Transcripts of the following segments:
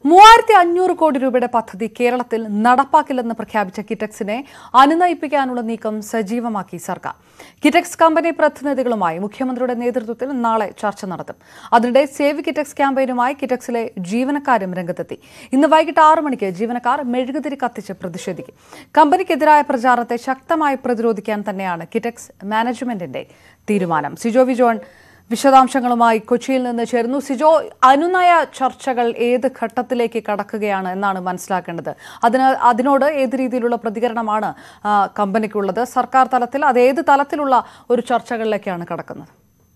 മൂവായിരത്തി അഞ്ഞൂറ് കോടി രൂപയുടെ പദ്ധതി കേരളത്തിൽ നടപ്പാക്കില്ലെന്ന് പ്രഖ്യാപിച്ച കിറ്റക്സിനെ അനുനയിപ്പിക്കാനുള്ള നീക്കം സജീവമാക്കി സർക്കാർ കിറ്റക്സ് കമ്പനി പ്രതിനിധികളുമായി മുഖ്യമന്ത്രിയുടെ നേതൃത്വത്തിൽ നാളെ ചർച്ച നടത്തും അതിനിടെ സേവ് കിറ്റക്സ് ക്യാമ്പയിനുമായി കിറ്റക്സിലെ ജീവനക്കാരും രംഗത്തെത്തി ഇന്ന് വൈകിട്ട് ആറ് മണിക്ക് ജീവനക്കാർ മെഴുകുതിരി കത്തിച്ച് പ്രതിഷേധിക്കും കമ്പനിക്കെതിരായ പ്രചാരണത്തെ ശക്തമായി പ്രതിരോധിക്കാൻ തന്നെയാണ് കിറ്റക്സ് മാനേജ്മെന്റിന്റെ തീരുമാനം സിജോ വിജോൺ വിശദാംശങ്ങളുമായി കൊച്ചിയിൽ നിന്ന് ചേരുന്നു സിജോ അനുനയ ചർച്ചകൾ ഏത് ഘട്ടത്തിലേക്ക് കടക്കുകയാണ് എന്നാണ് മനസ്സിലാക്കേണ്ടത് അതിന് അതിനോട് ഏത് രീതിയിലുള്ള പ്രതികരണമാണ് ആ, കമ്പനിക്കുള്ളത് സർക്കാർ തലത്തിൽ അത് ഏത് തലത്തിലുള്ള ഒരു ചർച്ചകളിലേക്കാണ് കടക്കുന്നത്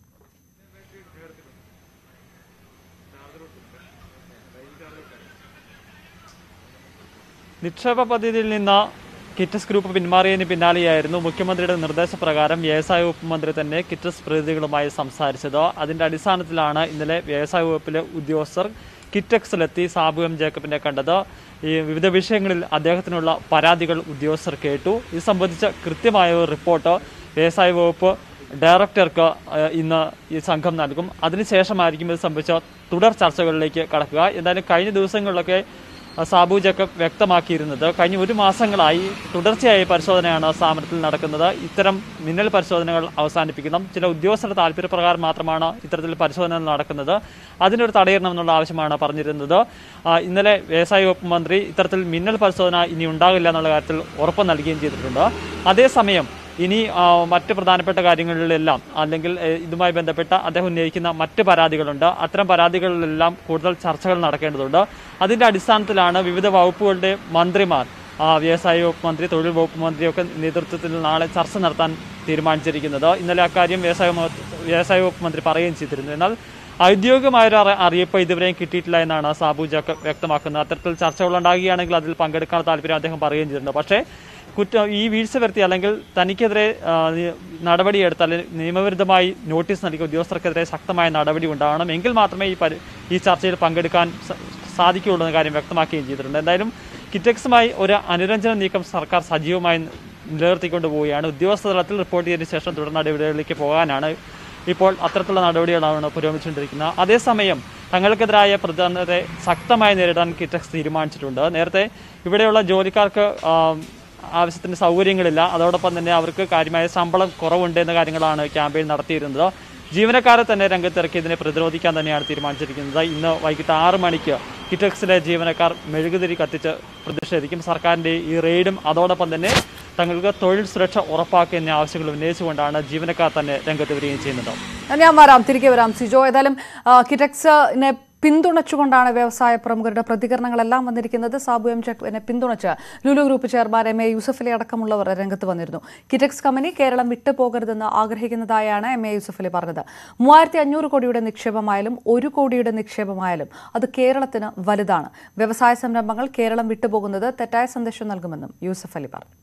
നിക്ഷേപ പദ്ധതിയിൽ നിന്ന് കിറ്റസ് ഗ്രൂപ്പ് പിന്മാറിയതിന് പിന്നാലെയായിരുന്നു മുഖ്യമന്ത്രിയുടെ നിർദ്ദേശപ്രകാരം വ്യവസായ വകുപ്പ് മന്ത്രി തന്നെ കിറ്റസ് പ്രതിനിധികളുമായി സംസാരിച്ചത് അതിന്റെ അടിസ്ഥാനത്തിലാണ് ഇന്നലെ വ്യവസായ വകുപ്പിലെ ഉദ്യോഗസ്ഥർ കിറ്റക്സിലെത്തി സാബു എം ജേക്കബിനെ കണ്ടത് ഈ വിവിധ വിഷയങ്ങളിൽ അദ്ദേഹത്തിനുള്ള പരാതികൾ ഉദ്യോഗസ്ഥർ കേട്ടു ഇത് സംബന്ധിച്ച കൃത്യമായ ഒരു റിപ്പോർട്ട് വ്യവസായ വകുപ്പ് ഡയറക്ടർക്ക് ഏഹ്, ഇന്ന് ഈ സംഘം നൽകും അതിനുശേഷമായിരിക്കും ഇത് സംബന്ധിച്ച തുടർ ചർച്ചകളിലേക്ക് കടക്കുക എന്തായാലും കഴിഞ്ഞ ദിവസങ്ങളിലൊക്കെ സാബു ജക്കബ് വ്യക്തമാക്കിയിരുന്നത് കഴിഞ്ഞ ഒരു മാസങ്ങളായി തുടർച്ചയായ പരിശോധനയാണ് സ്ഥാപനത്തിൽ നടക്കുന്നത് ഇത്തരം മിന്നൽ പരിശോധനകൾ അവസാനിപ്പിക്കണം ചില ഉദ്യോഗസ്ഥരുടെ താല്പര്യപ്രകാരം മാത്രമാണ് ഇത്തരത്തിൽ പരിശോധന നടക്കുന്നത് അതിനൊരു തടയിടണമെന്നുള്ള ആവശ്യമാണ് പറഞ്ഞിരുന്നത് ആ, ഇന്നലെ വ്യവസായ വകുപ്പ് മന്ത്രി ഇത്തരത്തിൽ മിന്നൽ പരിശോധന ഇനി ഉണ്ടാകില്ല എന്നുള്ള കാര്യത്തിൽ ഉറപ്പ് നൽകുകയും ചെയ്തിട്ടുണ്ട് അതേസമയം ഇനി ആ, മറ്റ് പ്രധാനപ്പെട്ട കാര്യങ്ങളിലെല്ലാം അല്ലെങ്കിൽ ഏ, ഇതുമായി ബന്ധപ്പെട്ട അദ്ദേഹം ഉന്നയിക്കുന്ന മറ്റ് പരാതികളുണ്ട് അത്തരം പരാതികളിലെല്ലാം കൂടുതൽ ചർച്ചകൾ നടക്കേണ്ടതുണ്ട് അതിന്റെ അടിസ്ഥാനത്തിലാണ് വിവിധ വകുപ്പുകളുടെ മന്ത്രിമാർ ആ, വ്യവസായ വകുപ്പ് മന്ത്രി തൊഴിൽ വകുപ്പ് മന്ത്രിയൊക്കെ നേതൃത്വത്തിൽ നാളെ ചർച്ച നടത്താൻ തീരുമാനിച്ചിരിക്കുന്നത് ഇന്നലെ അക്കാര്യം വ്യവസായ മ- വ്യവസായ വകുപ്പ് മന്ത്രി പറയുകയും ചെയ്തിരുന്നു എന്നാൽ ഔദ്യോഗികമായ ഒരു അറി- അറിയിപ്പ് ഇതുവരെയും കിട്ടിയിട്ടില്ല എന്നാണ് സാബു ജാക്കബ് വ്യക്തമാക്കുന്നത് അത്തരത്തിൽ ചർച്ചകൾ ഉണ്ടാകുകയാണെങ്കിൽ അതിൽ പങ്കെടുക്കാൻ താല്പര്യം അദ്ദേഹം പറയുകയും ചെയ്തിട്ടുണ്ട് പക്ഷേ കുറ്റം ഈ വീഴ്ച വരുത്തി അല്ലെങ്കിൽ തനിക്കെതിരെ ആ, നി- നടപടിയെടുത്ത് അല്ലെങ്കിൽ നിയമവിരുദ്ധമായി നോട്ടീസ് നൽകിയ ഉദ്യോഗസ്ഥർക്കെതിരെ ശക്തമായ നടപടി ഉണ്ടാവണം എങ്കിൽ മാത്രമേ ഈ പരി ഈ ചർച്ചയിൽ പങ്കെടുക്കാൻ സ- സാധിക്കുകയുള്ളൂ എന്ന കാര്യം വ്യക്തമാക്കുകയും ചെയ്തിട്ടുണ്ട് എന്തായാലും കിറ്റക്സുമായി ഒരു അനുരഞ്ജന നീക്കം സർക്കാർ സജീവമായി നിലനിർത്തിക്കൊണ്ട് പോവുകയാണ് ഉദ്യോഗസ്ഥ തലത്തിൽ റിപ്പോർട്ട് ചെയ്തതിനു ശേഷം തുടർ നടപടികളിലേക്ക് പോകാനാണ് ഇപ്പോൾ അത്തരത്തിലുള്ള നടപടികളാണ് പുരോഗമിച്ചുകൊണ്ടിരിക്കുന്നത് അതേസമയം തങ്ങൾക്കെതിരായ പ്രചാരണത്തെ ശക്തമായി നേരിടാൻ കിറ്റക്സ് തീരുമാനിച്ചിട്ടുണ്ട് നേരത്തെ ഇവിടെയുള്ള ജോലിക്കാർക്ക് ആ, ആവശ്യത്തിന് സൗകര്യങ്ങളില്ല അതോടൊപ്പം തന്നെ അവർക്ക് കാര്യമായ ശമ്പളം കുറവുണ്ട് എന്ന കാര്യങ്ങളാണ് ക്യാമ്പയിൻ നടത്തിയിരുന്നത് ജീവനക്കാരെ തന്നെ രംഗത്തിറക്കി ഇതിനെ പ്രതിരോധിക്കാൻ തന്നെയാണ് തീരുമാനിച്ചിരിക്കുന്നത് ഇന്ന് വൈകിട്ട് ആറ് മണിക്ക് കിറ്റക്സിലെ ജീവനക്കാർ മെഴുകുതിരി കത്തിച്ച് പ്രതിഷേധിക്കും സർക്കാരിൻ്റെ ഈ റെയ്ഡും അതോടൊപ്പം തന്നെ തങ്ങൾക്ക് തൊഴിൽ സുരക്ഷ ഉറപ്പാക്കുക എന്നീ ആവശ്യങ്ങൾ ഉന്നയിച്ചുകൊണ്ടാണ് ജീവനക്കാർ തന്നെ രംഗത്ത് വരികയും ചെയ്യുന്നത് ഞാൻ വരാം തിരികെ വരാം സിജോ ഏതായാലും ആ, കിറ്റക്സിനെ പിന്തുണച്ചുകൊണ്ടാണ് വ്യവസായ പ്രമുഖരുടെ പ്രതികരണങ്ങളെല്ലാം വന്നിരിക്കുന്നത് സാബു എം ചെക്കിനെ പിന്തുണച്ച് Lulu group chairman M A Yusuffali അടക്കമുള്ളവർ രംഗത്ത് വന്നിരുന്നു കിറ്റക്സ് കമ്പനി കേരളം വിട്ടുപോകരുതെന്ന് ആഗ്രഹിക്കുന്നതായാണ് എം എ യൂസഫലി പറഞ്ഞത് മൂവായിരത്തി അഞ്ഞൂറ് കോടിയുടെ നിക്ഷേപമായാലും ഒരു കോടിയുടെ നിക്ഷേപമായാലും അത് കേരളത്തിന് വലുതാണ് വ്യവസായ സംരംഭങ്ങൾ കേരളം വിട്ടുപോകുന്നത് തെറ്റായ സന്ദേശം നൽകുമെന്നും യൂസഫ് അലി പറഞ്ഞു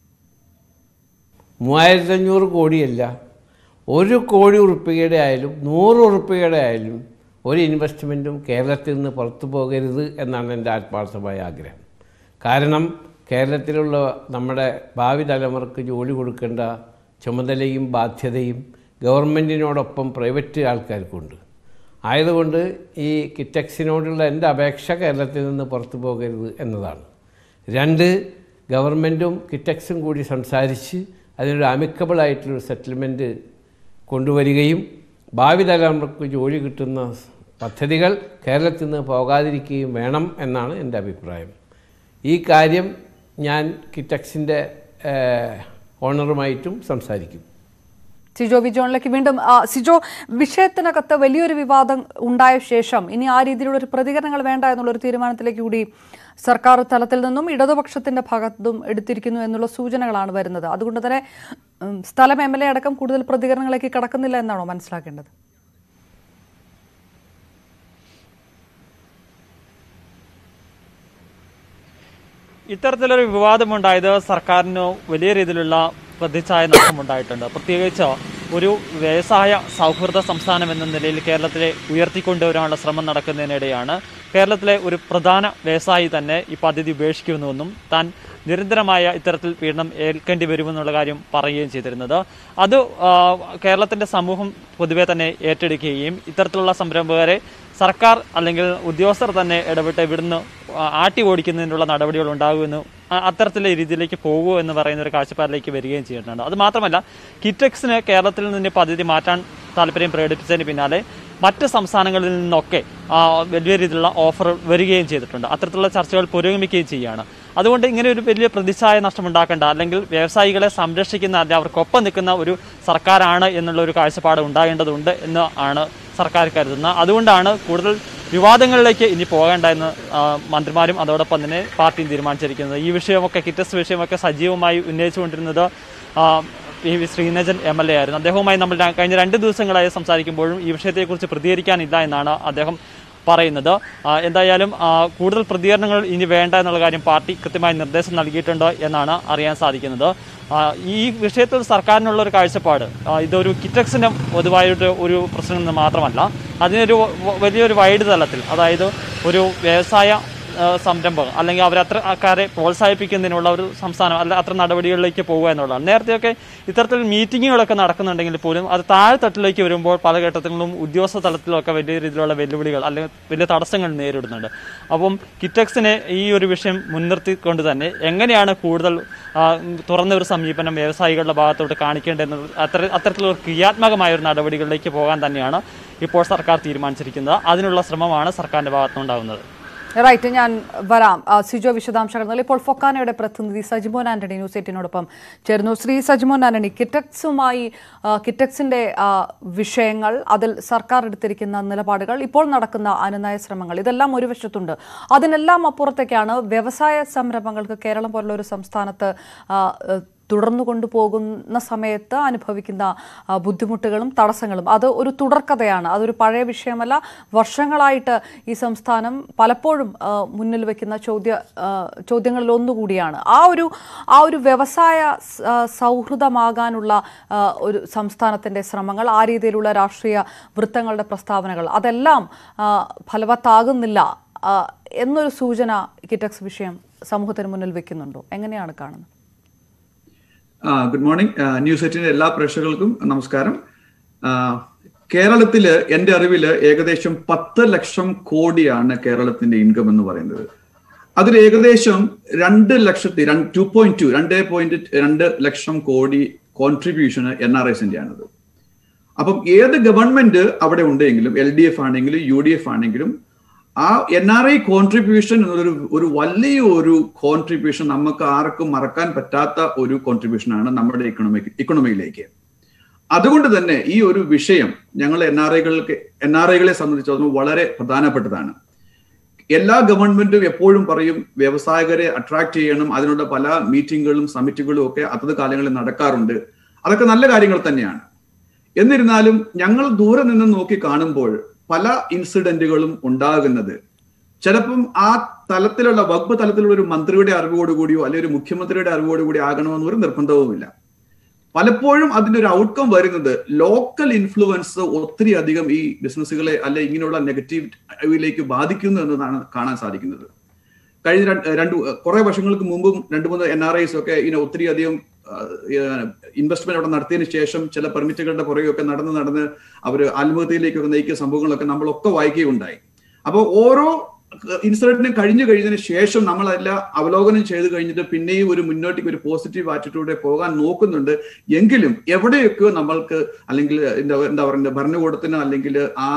മൂവായിരത്തി അഞ്ഞൂറ് കോടിയല്ല ഒരു കോടി ഉറുപ്പികയുടെ ആയാലും നൂറ് ഉറുപ്പികയുടെ ആയാലും ഒരു ഇൻവെസ്റ്റ്മെൻറ്റും കേരളത്തിൽ നിന്ന് പുറത്തു പോകരുത് എന്നാണ് എൻ്റെ ആത്മാർത്ഥമായ ആഗ്രഹം കാരണം കേരളത്തിലുള്ള നമ്മുടെ ഭാവി തലമുറക്ക് ജോലി കൊടുക്കേണ്ട ചുമതലയും ബാധ്യതയും ഗവൺമെൻറ്റിനോടൊപ്പം പ്രൈവറ്റ് ആൾക്കാർക്കുണ്ട് ആയതുകൊണ്ട് ഈ കിറ്റക്സിനോടുള്ള എൻ്റെ അപേക്ഷ കേരളത്തിൽ നിന്ന് പുറത്തു പോകരുത് എന്നതാണ് രണ്ട് ഗവൺമെൻറ്റും കിറ്റക്സും കൂടി സംസാരിച്ച് അതിനൊരു amicable ആയിട്ടുള്ളൊരു സെറ്റിൽമെൻറ്റ് കൊണ്ടുവരികയും ഭാവി തലമുറക്ക് ജോലി കിട്ടുന്ന പദ്ധതികൾ കേരളത്തിൽ നിന്ന് പോകാതിരിക്കുകയും വേണം എന്നാണ് എൻ്റെ അഭിപ്രായം ഈ കാര്യം ഞാൻ കിറ്റക്സിൻ്റെ ഓണറുമായിട്ടും സംസാരിക്കും സിജോ വിജോണിലേക്ക് വീണ്ടും ആ, സിജോ വിഷയത്തിനകത്ത് വലിയൊരു വിവാദം ഉണ്ടായ ശേഷം ഇനി ആ രീതിയിലുള്ള ഒരു പ്രതികരണങ്ങൾ വേണ്ട എന്നുള്ളൊരു തീരുമാനത്തിലേക്ക് കൂടി സർക്കാർ തലത്തിൽ നിന്നും ഇടതുപക്ഷത്തിന്റെ ഭാഗത്തും എടുത്തിരിക്കുന്നു എന്നുള്ള സൂചനകളാണ് വരുന്നത് അതുകൊണ്ട് തന്നെ ഉം, സ്ഥലം എം എൽ എ അടക്കം കൂടുതൽ പ്രതികരണങ്ങളിലേക്ക് കടക്കുന്നില്ല എന്നാണോ മനസ്സിലാക്കേണ്ടത് ഇത്തരത്തിലൊരു വിവാദമുണ്ടായത് സർക്കാരിന് വലിയ രീതിയിലുള്ള പ്രതിച്ഛായ നഷ്ടമുണ്ടായിട്ടുണ്ട് പ്രത്യേകിച്ച് ഒരു വ്യവസായ സൗഹൃദ സംസ്ഥാനം എന്ന നിലയിൽ കേരളത്തിലെ ഉയർത്തിക്കൊണ്ടുവരാനുള്ള ശ്രമം നടക്കുന്നതിനിടെയാണ് കേരളത്തിലെ ഒരു പ്രധാന വ്യവസായി തന്നെ ഈ പദ്ധതി ഉപേക്ഷിക്കുന്നുവെന്നും താൻ നിരന്തരമായ ഇത്തരത്തിൽ പീഡനം ഏൽക്കേണ്ടി വരുമെന്നുള്ള കാര്യം പറയുകയും ചെയ്തിരുന്നത് അത് ആ, കേരളത്തിന്റെ സമൂഹം പൊതുവെ തന്നെ ഏറ്റെടുക്കുകയും ഇത്തരത്തിലുള്ള സംരംഭകരെ സർക്കാർ അല്ലെങ്കിൽ ഉദ്യോഗസ്ഥർ തന്നെ ഇടപെട്ട് ഇവിടുന്ന് ആ- ആട്ടി ഓടിക്കുന്നതിനുള്ള നടപടികൾ ഉണ്ടാകുമെന്ന് അ- അത്തരത്തിലെ രീതിയിലേക്ക് പോകുമോ എന്ന് പറയുന്ന ഒരു കാഴ്ചപ്പാടിലേക്ക് വരികയും ചെയ്തിട്ടുണ്ട് അത് മാത്രമല്ല കിറ്റക്സിന് കേരളത്തിൽ നിന്ന് പദ്ധതി മാറ്റാൻ താല്പര്യം പ്രകടിപ്പിച്ചതിന് പിന്നാലെ മറ്റ് സംസ്ഥാനങ്ങളിൽ നിന്നൊക്കെ ആ, വലിയ രീതിയിലുള്ള ഓഫർ വരികയും ചെയ്തിട്ടുണ്ട് അത്തരത്തിലുള്ള ചർച്ചകൾ പുരോഗമിക്കുകയും ചെയ്യുകയാണ് അതുകൊണ്ട് ഇങ്ങനെ ഒരു വലിയ പ്രതിച്ഛായ നഷ്ടമുണ്ടാക്കേണ്ട അല്ലെങ്കിൽ വ്യവസായികളെ സംരക്ഷിക്കുന്ന അല്ലെങ്കിൽ അവർക്കൊപ്പം നിൽക്കുന്ന ഒരു സർക്കാരാണ് എന്നുള്ള ഒരു കാഴ്ചപ്പാട് ഉണ്ടാകേണ്ടതുണ്ട് എന്ന് ആണ് സർക്കാർ കരുതുന്നത് അതുകൊണ്ടാണ് കൂടുതൽ വിവാദങ്ങളിലേക്ക് ഇനി പോകേണ്ട എന്ന് ആ, മന്ത്രിമാരും അതോടൊപ്പം തന്നെ പാർട്ടിയും തീരുമാനിച്ചിരിക്കുന്നത് ഈ വിഷയമൊക്കെ കിറ്റസ് വിഷയമൊക്കെ സജീവമായി ഉന്നയിച്ചുകൊണ്ടിരുന്നത് ആ, P V Sreenijan M L A ആയിരുന്നു അദ്ദേഹവുമായി നമ്മൾ ര- കഴിഞ്ഞ രണ്ട് ദിവസങ്ങളായി സംസാരിക്കുമ്പോഴും ഈ വിഷയത്തെക്കുറിച്ച് പ്രതികരിക്കാനില്ല എന്നാണ് അദ്ദേഹം പറയുന്നത് ആ, എന്തായാലും ആ, കൂടുതൽ പ്രതികരണങ്ങൾ ഇനി വേണ്ട എന്നുള്ള കാര്യം പാർട്ടി കൃത്യമായ നിർദ്ദേശം നൽകിയിട്ടുണ്ട് എന്നാണ് അറിയാൻ സാധിക്കുന്നത് ആ, ഈ വിഷയത്തിൽ സർക്കാരിനുള്ള ഒരു കാഴ്ചപ്പാട് ആ, ഇതൊരു കിറ്റക്സിൻ്റെ പൊതുവായൊരു ഒരു പ്രശ്നം എന്ന് മാത്രമല്ല അതിനൊരു വ- വലിയൊരു വൈഡ് തലത്തിൽ അതായത് ഒരു വ്യവസായ ആ, സംരംഭം അല്ലെങ്കിൽ അവരത്ര ആൾക്കാരെ പ്രോത്സാഹിപ്പിക്കുന്നതിനുള്ള ഒരു സംസ്ഥാനം അല്ല അത്ര നടപടികളിലേക്ക് പോകുക എന്നുള്ളതാണ് നേരത്തെയൊക്കെ ഇത്തരത്തിൽ മീറ്റിങ്ങുകളൊക്കെ നടക്കുന്നുണ്ടെങ്കിൽ പോലും അത് താഴെത്തട്ടിലേക്ക് വരുമ്പോൾ പല ഘട്ടത്തിലും ഉദ്യോഗസ്ഥ തലത്തിലൊക്കെ വലിയ രീതിയിലുള്ള വെല്ലുവിളികൾ അല്ലെങ്കിൽ വലിയ തടസ്സങ്ങൾ നേരിടുന്നുണ്ട് അപ്പം കിറ്റക്സിനെ ഈ ഒരു വിഷയം മുൻനിർത്തിക്കൊണ്ട് തന്നെ എങ്ങനെയാണ് കൂടുതൽ ആ, തുറന്ന ഒരു സമീപനം വ്യവസായികളുടെ ഭാഗത്തോട്ട് കാണിക്കേണ്ടതെന്നത് അത്ര അത്തരത്തിലുള്ള ക്രിയാത്മകമായ ഒരു നടപടികളിലേക്ക് പോകാൻ തന്നെയാണ് ഇപ്പോൾ സർക്കാർ തീരുമാനിച്ചിരിക്കുന്നത് അതിനുള്ള ശ്രമമാണ് സർക്കാരിന്റെ ഭാഗത്തുനിന്നുണ്ടാകുന്നത് റൈറ്റ് ഞാൻ വരാം ആ, സിജോ വിശദാംശങ്ങൾ നൽകി. ഇപ്പോൾ ഫൊക്കാനയുടെ പ്രതിനിധി സജിമോൻ ആന്റണി ന്യൂസ് എയ്റ്റിനോടൊപ്പം ചേർന്നു ശ്രീ സജിമോൻ ആന്റണി കിറ്റക്സുമായി ആ, കിറ്റക്സിന്റെ ആ, വിഷയങ്ങൾ അതിൽ സർക്കാർ എടുത്തിരിക്കുന്ന നിലപാടുകൾ ഇപ്പോൾ നടക്കുന്ന അനുനയ ശ്രമങ്ങൾ ഇതെല്ലാം ഒരു വശത്തുണ്ട് അതിനെല്ലാം അപ്പുറത്തേക്കാണ് വ്യവസായ സംരംഭങ്ങൾക്ക് കേരളം പോലുള്ള ഒരു സംസ്ഥാനത്ത് ആ, ഏഹ്, തുടർന്നു കൊണ്ടുപോകുന്ന സമയത്ത് അനുഭവിക്കുന്ന ആ, ബുദ്ധിമുട്ടുകളും തടസ്സങ്ങളും അത് ഒരു തുടർക്കഥയാണ് അതൊരു പഴയ വിഷയമല്ല വർഷങ്ങളായിട്ട് ഈ സംസ്ഥാനം പലപ്പോഴും ആ, മുന്നിൽ വെക്കുന്ന ചോദ്യ ആ, ചോദ്യങ്ങളിൽ ഒന്നുകൂടിയാണ് ആ ഒരു ആ ഒരു വ്യവസായ സ്- ആ, സൗഹൃദമാകാനുള്ള ആ, ഒരു സംസ്ഥാനത്തിൻ്റെ ശ്രമങ്ങൾ ആ രീതിയിലുള്ള രാഷ്ട്രീയ വൃത്തങ്ങളുടെ പ്രസ്താവനകൾ അതെല്ലാം ആ, ഫലവത്താകുന്നില്ല ആ, എന്നൊരു സൂചന കിറ്റക്സ് വിഷയം സമൂഹത്തിന് മുന്നിൽ വെക്കുന്നുണ്ടോ എങ്ങനെയാണ് കാണുന്നത് ആ, ഗുഡ് മോർണിംഗ് ആ, ന്യൂസ് എറ്റിന്റെ എല്ലാ പ്രേക്ഷകർക്കും നമസ്കാരം ആ, കേരളത്തില് എന്റെ അറിവില് ഏകദേശം പത്ത് ലക്ഷം കോടിയാണ് കേരളത്തിന്റെ ഇൻകം എന്ന് പറയുന്നത് അതിൽ ഏകദേശം രണ്ട് ലക്ഷത്തി ടു പോയിന്റ് ടു രണ്ട് പോയിന്റ് രണ്ട് ലക്ഷം കോടി കോൺട്രിബ്യൂഷൻ എൻ ആർ എസിന്റെ ആണത് അപ്പം ഏത് ഗവൺമെന്റ് അവിടെ ഉണ്ടെങ്കിലും എൽ ഡി എഫ് ആണെങ്കിലും യു ഡി എഫ് ആണെങ്കിലും ആ എൻ ആർ ഐ കോൺട്രിബ്യൂഷൻ എന്നൊരു ഒരു വലിയ ഒരു കോൺട്രിബ്യൂഷൻ നമുക്ക് ആർക്കും മറക്കാൻ പറ്റാത്ത ഒരു കോൺട്രിബ്യൂഷൻ ആണ് നമ്മുടെ ഇക്കണോമി ഇക്കണോമിയിലേക്ക് അതുകൊണ്ട് തന്നെ ഈ ഒരു വിഷയം ഞങ്ങൾ എൻ ആർ ഐകൾക്ക് എൻ ആർ ഐകളെ സംബന്ധിച്ചിടത്തോളം വളരെ പ്രധാനപ്പെട്ടതാണ് എല്ലാ ഗവൺമെന്റും എപ്പോഴും പറയും വ്യവസായകരെ അട്രാക്ട് ചെയ്യണം അതിനുള്ള പല മീറ്റിങ്ങുകളും സമിറ്റുകളും ഒക്കെ അതത് കാലങ്ങളിൽ നടക്കാറുണ്ട് അതൊക്കെ നല്ല കാര്യങ്ങൾ തന്നെയാണ് എന്നിരുന്നാലും ഞങ്ങൾ ദൂരെ നിന്ന് നോക്കി കാണുമ്പോൾ പല ഇൻസിഡന്റുകളും ഉണ്ടാകുന്നത് ചിലപ്പം ആ തലത്തിലുള്ള വകുപ്പ് തലത്തിലുള്ള ഒരു മന്ത്രിയുടെ അറിവോടുകൂടിയോ അല്ലെങ്കിൽ ഒരു മുഖ്യമന്ത്രിയുടെ അറിവോടുകൂടി ആകണമെന്ന് ഒരു നിർബന്ധവുമില്ല പലപ്പോഴും അതിന്റെ ഒരു ഔട്ട്കം വരുന്നത് ലോക്കൽ ഇൻഫ്ലുവൻസ് ഒത്തിരി അധികം ഈ ബിസിനസ്സുകളെ അല്ലെ ഇങ്ങനെയുള്ള നെഗറ്റീവിലേക്ക് ബാധിക്കുന്നു എന്നതാണ് കാണാൻ സാധിക്കുന്നത് കഴിഞ്ഞ രണ്ട് രണ്ട് കുറെ വർഷങ്ങൾക്ക് മുമ്പും രണ്ട് മൂന്ന് എൻ ആർ ഐസ് ഒക്കെ ഇങ്ങനെ ഒത്തിരി അധികം ഇൻവെസ്റ്റ്മെന്റ് അവിടെ നടത്തിയതിനു ശേഷം ചില പെർമിറ്റുകളുടെ പുറകെയൊക്കെ നടന്ന് നടന്ന് അവർ ആത്മഹത്യയിലേക്കൊക്കെ നയിക്കുന്ന സംഭവങ്ങളൊക്കെ നമ്മളൊക്കെ വായിക്കുകയുണ്ടായി അപ്പോൾ ഓരോ ഇൻസിഡന്റിന് കഴിഞ്ഞു കഴിഞ്ഞതിന് ശേഷം നമ്മൾ അതെല്ലാം അവലോകനം ചെയ്ത് കഴിഞ്ഞിട്ട് പിന്നെയും ഒരു മുന്നോട്ടേക്ക് ഒരു പോസിറ്റീവ് ആറ്റിറ്റ്യൂഡെ പോകാൻ നോക്കുന്നുണ്ട് എങ്കിലും എവിടെയൊക്കെയോ നമ്മൾക്ക് അല്ലെങ്കിൽ എന്താ എന്താ പറയുക ഭരണകൂടത്തിന് അല്ലെങ്കിൽ ആ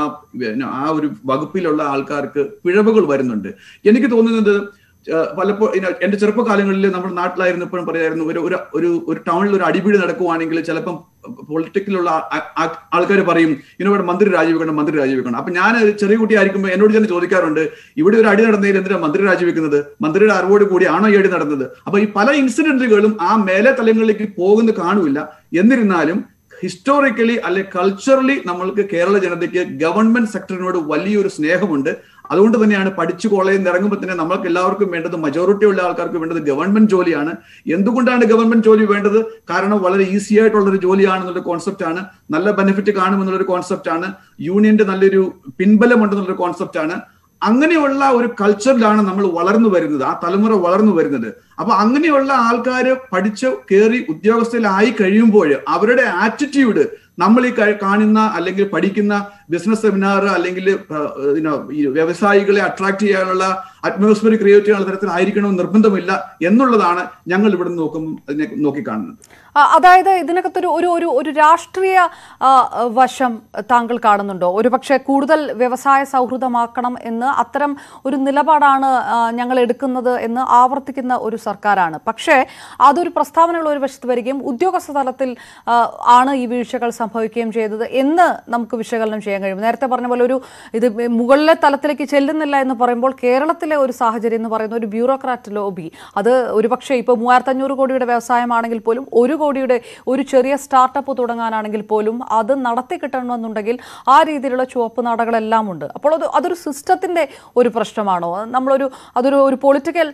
ആ ഒരു വകുപ്പിലുള്ള ആൾക്കാർക്ക് പിഴവുകൾ വരുന്നുണ്ട് എനിക്ക് തോന്നുന്നത് പലപ്പോൾ എന്റെ ചെറുപ്പകാലങ്ങളിൽ നമ്മുടെ നാട്ടിലായിരുന്നപ്പോഴും പറയായിരുന്നു ഒരു ഒരു ഒരു ഒരു ടൗണിൽ ഒരു അടിപിടി നടക്കുവാണെങ്കിൽ ചിലപ്പം പൊളിറ്റിക്കലുള്ള ആൾക്കാർ പറയും ഇതിനോട് മന്ത്രി രാജിവെക്കണം മന്ത്രി രാജിവെക്കണം അപ്പൊ ഞാൻ ചെറിയ കുട്ടിയായിരിക്കുമ്പോൾ എന്നോട് തന്നെ ചോദിക്കാറുണ്ട് ഇവിടെ ഒരു അടി നടന്നതിൽ എന്തിനാ മന്ത്രി രാജിവെക്കുന്നത് മന്ത്രിയുടെ അറിവോട് കൂടി ആണോ ഈ അടി നടന്നത് അപ്പൊ ഈ പല ഇൻസിഡന്റുകളും ആ മേലെ തലങ്ങളിലേക്ക് പോകുന്ന കാണുമില്ല എന്നിരുന്നാലും ഹിസ്റ്റോറിക്കലി അല്ലെ കൾച്ചറലി നമ്മൾക്ക് കേരള ജനതയ്ക്ക് ഗവൺമെന്റ് സെക്ടറിനോട് വലിയൊരു സ്നേഹമുണ്ട് അതുകൊണ്ട് തന്നെയാണ് പഠിച്ചു കോളേജിൽ നിന്ന് ഇറങ്ങുമ്പോൾ തന്നെ നമ്മൾക്ക് എല്ലാവർക്കും വേണ്ടത് മജോറിറ്റി ഉള്ള ആൾക്കാർക്ക് വേണ്ടത് ഗവൺമെന്റ് ജോലിയാണ് എന്തുകൊണ്ടാണ് ഗവൺമെന്റ് ജോലി വേണ്ടത് കാരണം വളരെ ഈസി ആയിട്ടുള്ള ഒരു ജോലിയാണെന്നുള്ള കോൺസെപ്റ്റ് ആണ് നല്ല ബെനിഫിറ്റ് കാണുമെന്നുള്ളൊരു കോൺസെപ്റ്റ് ആണ് യൂണിയന്റെ നല്ലൊരു പിൻബലമുണ്ടെന്നുള്ളൊരു കോൺസെപ്റ്റ് ആണ് അങ്ങനെയുള്ള ഒരു കൾച്ചറിലാണ് നമ്മൾ വളർന്നു വരുന്നത് ആ തലമുറ വളർന്നു വരുന്നത് അപ്പൊ അങ്ങനെയുള്ള ആൾക്കാർ പഠിച്ച് കയറി ഉദ്യോഗസ്ഥയിലായി കഴിയുമ്പോൾ അവരുടെ ആറ്റിറ്റ്യൂഡ് നമ്മൾ ഈ ക- കാണുന്ന അല്ലെങ്കിൽ പഠിക്കുന്ന ബിസിനസ് സെമിനാർ അല്ലെങ്കിൽ ഏഹ്, you know, ഈ വ്യവസായികളെ അട്രാക്ട് ചെയ്യാനുള്ള അറ്റ്മോസ്ഫിയർ ക്രിയേറ്റ് ചെയ്യാനുള്ള തരത്തിലായിരിക്കണം നിർബന്ധമില്ല എന്നുള്ളതാണ് ഞങ്ങൾ ഇവിടെ നോക്കുമ്പോൾ അതിനെ നോക്കിക്കാണുന്നത് ആ, അതായത് ഇതിനകത്തൊരു ഒരു ഒരു ഒരു രാഷ്ട്രീയ ആ, വശം താങ്കൾ കാണുന്നുണ്ടോ ഒരുപക്ഷെ കൂടുതൽ വ്യവസായ സൗഹൃദമാക്കണം എന്ന് അത്തരം ഒരു നിലപാടാണ് ആ, ഞങ്ങൾ എടുക്കുന്നത് എന്ന് ആവർത്തിക്കുന്ന ഒരു സർക്കാരാണ് പക്ഷേ അതൊരു പ്രസ്താവനകൾ ഒരു വശത്ത് വരികയും ഉദ്യോഗസ്ഥ തലത്തിൽ ആ, ആണ് ഈ വീഴ്ചകൾ സംഭവിക്കുകയും ചെയ്തത് എന്ന് നമുക്ക് വിശകലനം ചെയ്യാൻ കഴിയും നേരത്തെ പറഞ്ഞ പോലെ ഒരു ഇത് മുകളിലെ തലത്തിലേക്ക് ചെല്ലുന്നില്ല എന്ന് പറയുമ്പോൾ കേരളത്തിലെ ഒരു സാഹചര്യം എന്ന് പറയുന്ന ഒരു ബ്യൂറോക്രാറ്റ് ലോബി അത് ഒരുപക്ഷെ ഇപ്പോൾ മൂവായിരത്തി അഞ്ഞൂറ് കോടിയുടെ വ്യവസായമാണെങ്കിൽ പോലും ഒരു കോടിയുടെ ഒരു ചെറിയ സ്റ്റാർട്ടപ്പ് തുടങ്ങാനാണെങ്കിൽ പോലും അത് നടത്തി കിട്ടണമെന്നുണ്ടെങ്കിൽ ആ രീതിയിലുള്ള ചുവപ്പ് നാടകളെല്ലാം ഉണ്ട് അപ്പോൾ അത് അതൊരു സിസ്റ്റത്തിന്റെ ഒരു പ്രശ്നമാണോ നമ്മളൊരു അതൊരു ഒരു പൊളിറ്റിക്കൽ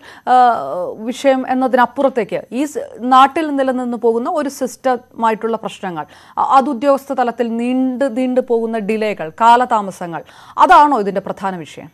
വിഷയം എന്നതിനപ്പുറത്തേക്ക് ഈ സ് നാട്ടിൽ നിലനിന്ന് പോകുന്ന ഒരു സിസ്റ്റമായിട്ടുള്ള പ്രശ്നങ്ങൾ അ- അത് ഉദ്യോഗസ്ഥ തലത്തിൽ നീണ്ടു നീണ്ടു പോകുന്ന ഡിലേകൾ കാലതാമസങ്ങൾ അതാണോ ഇതിന്റെ പ്രധാന വിഷയം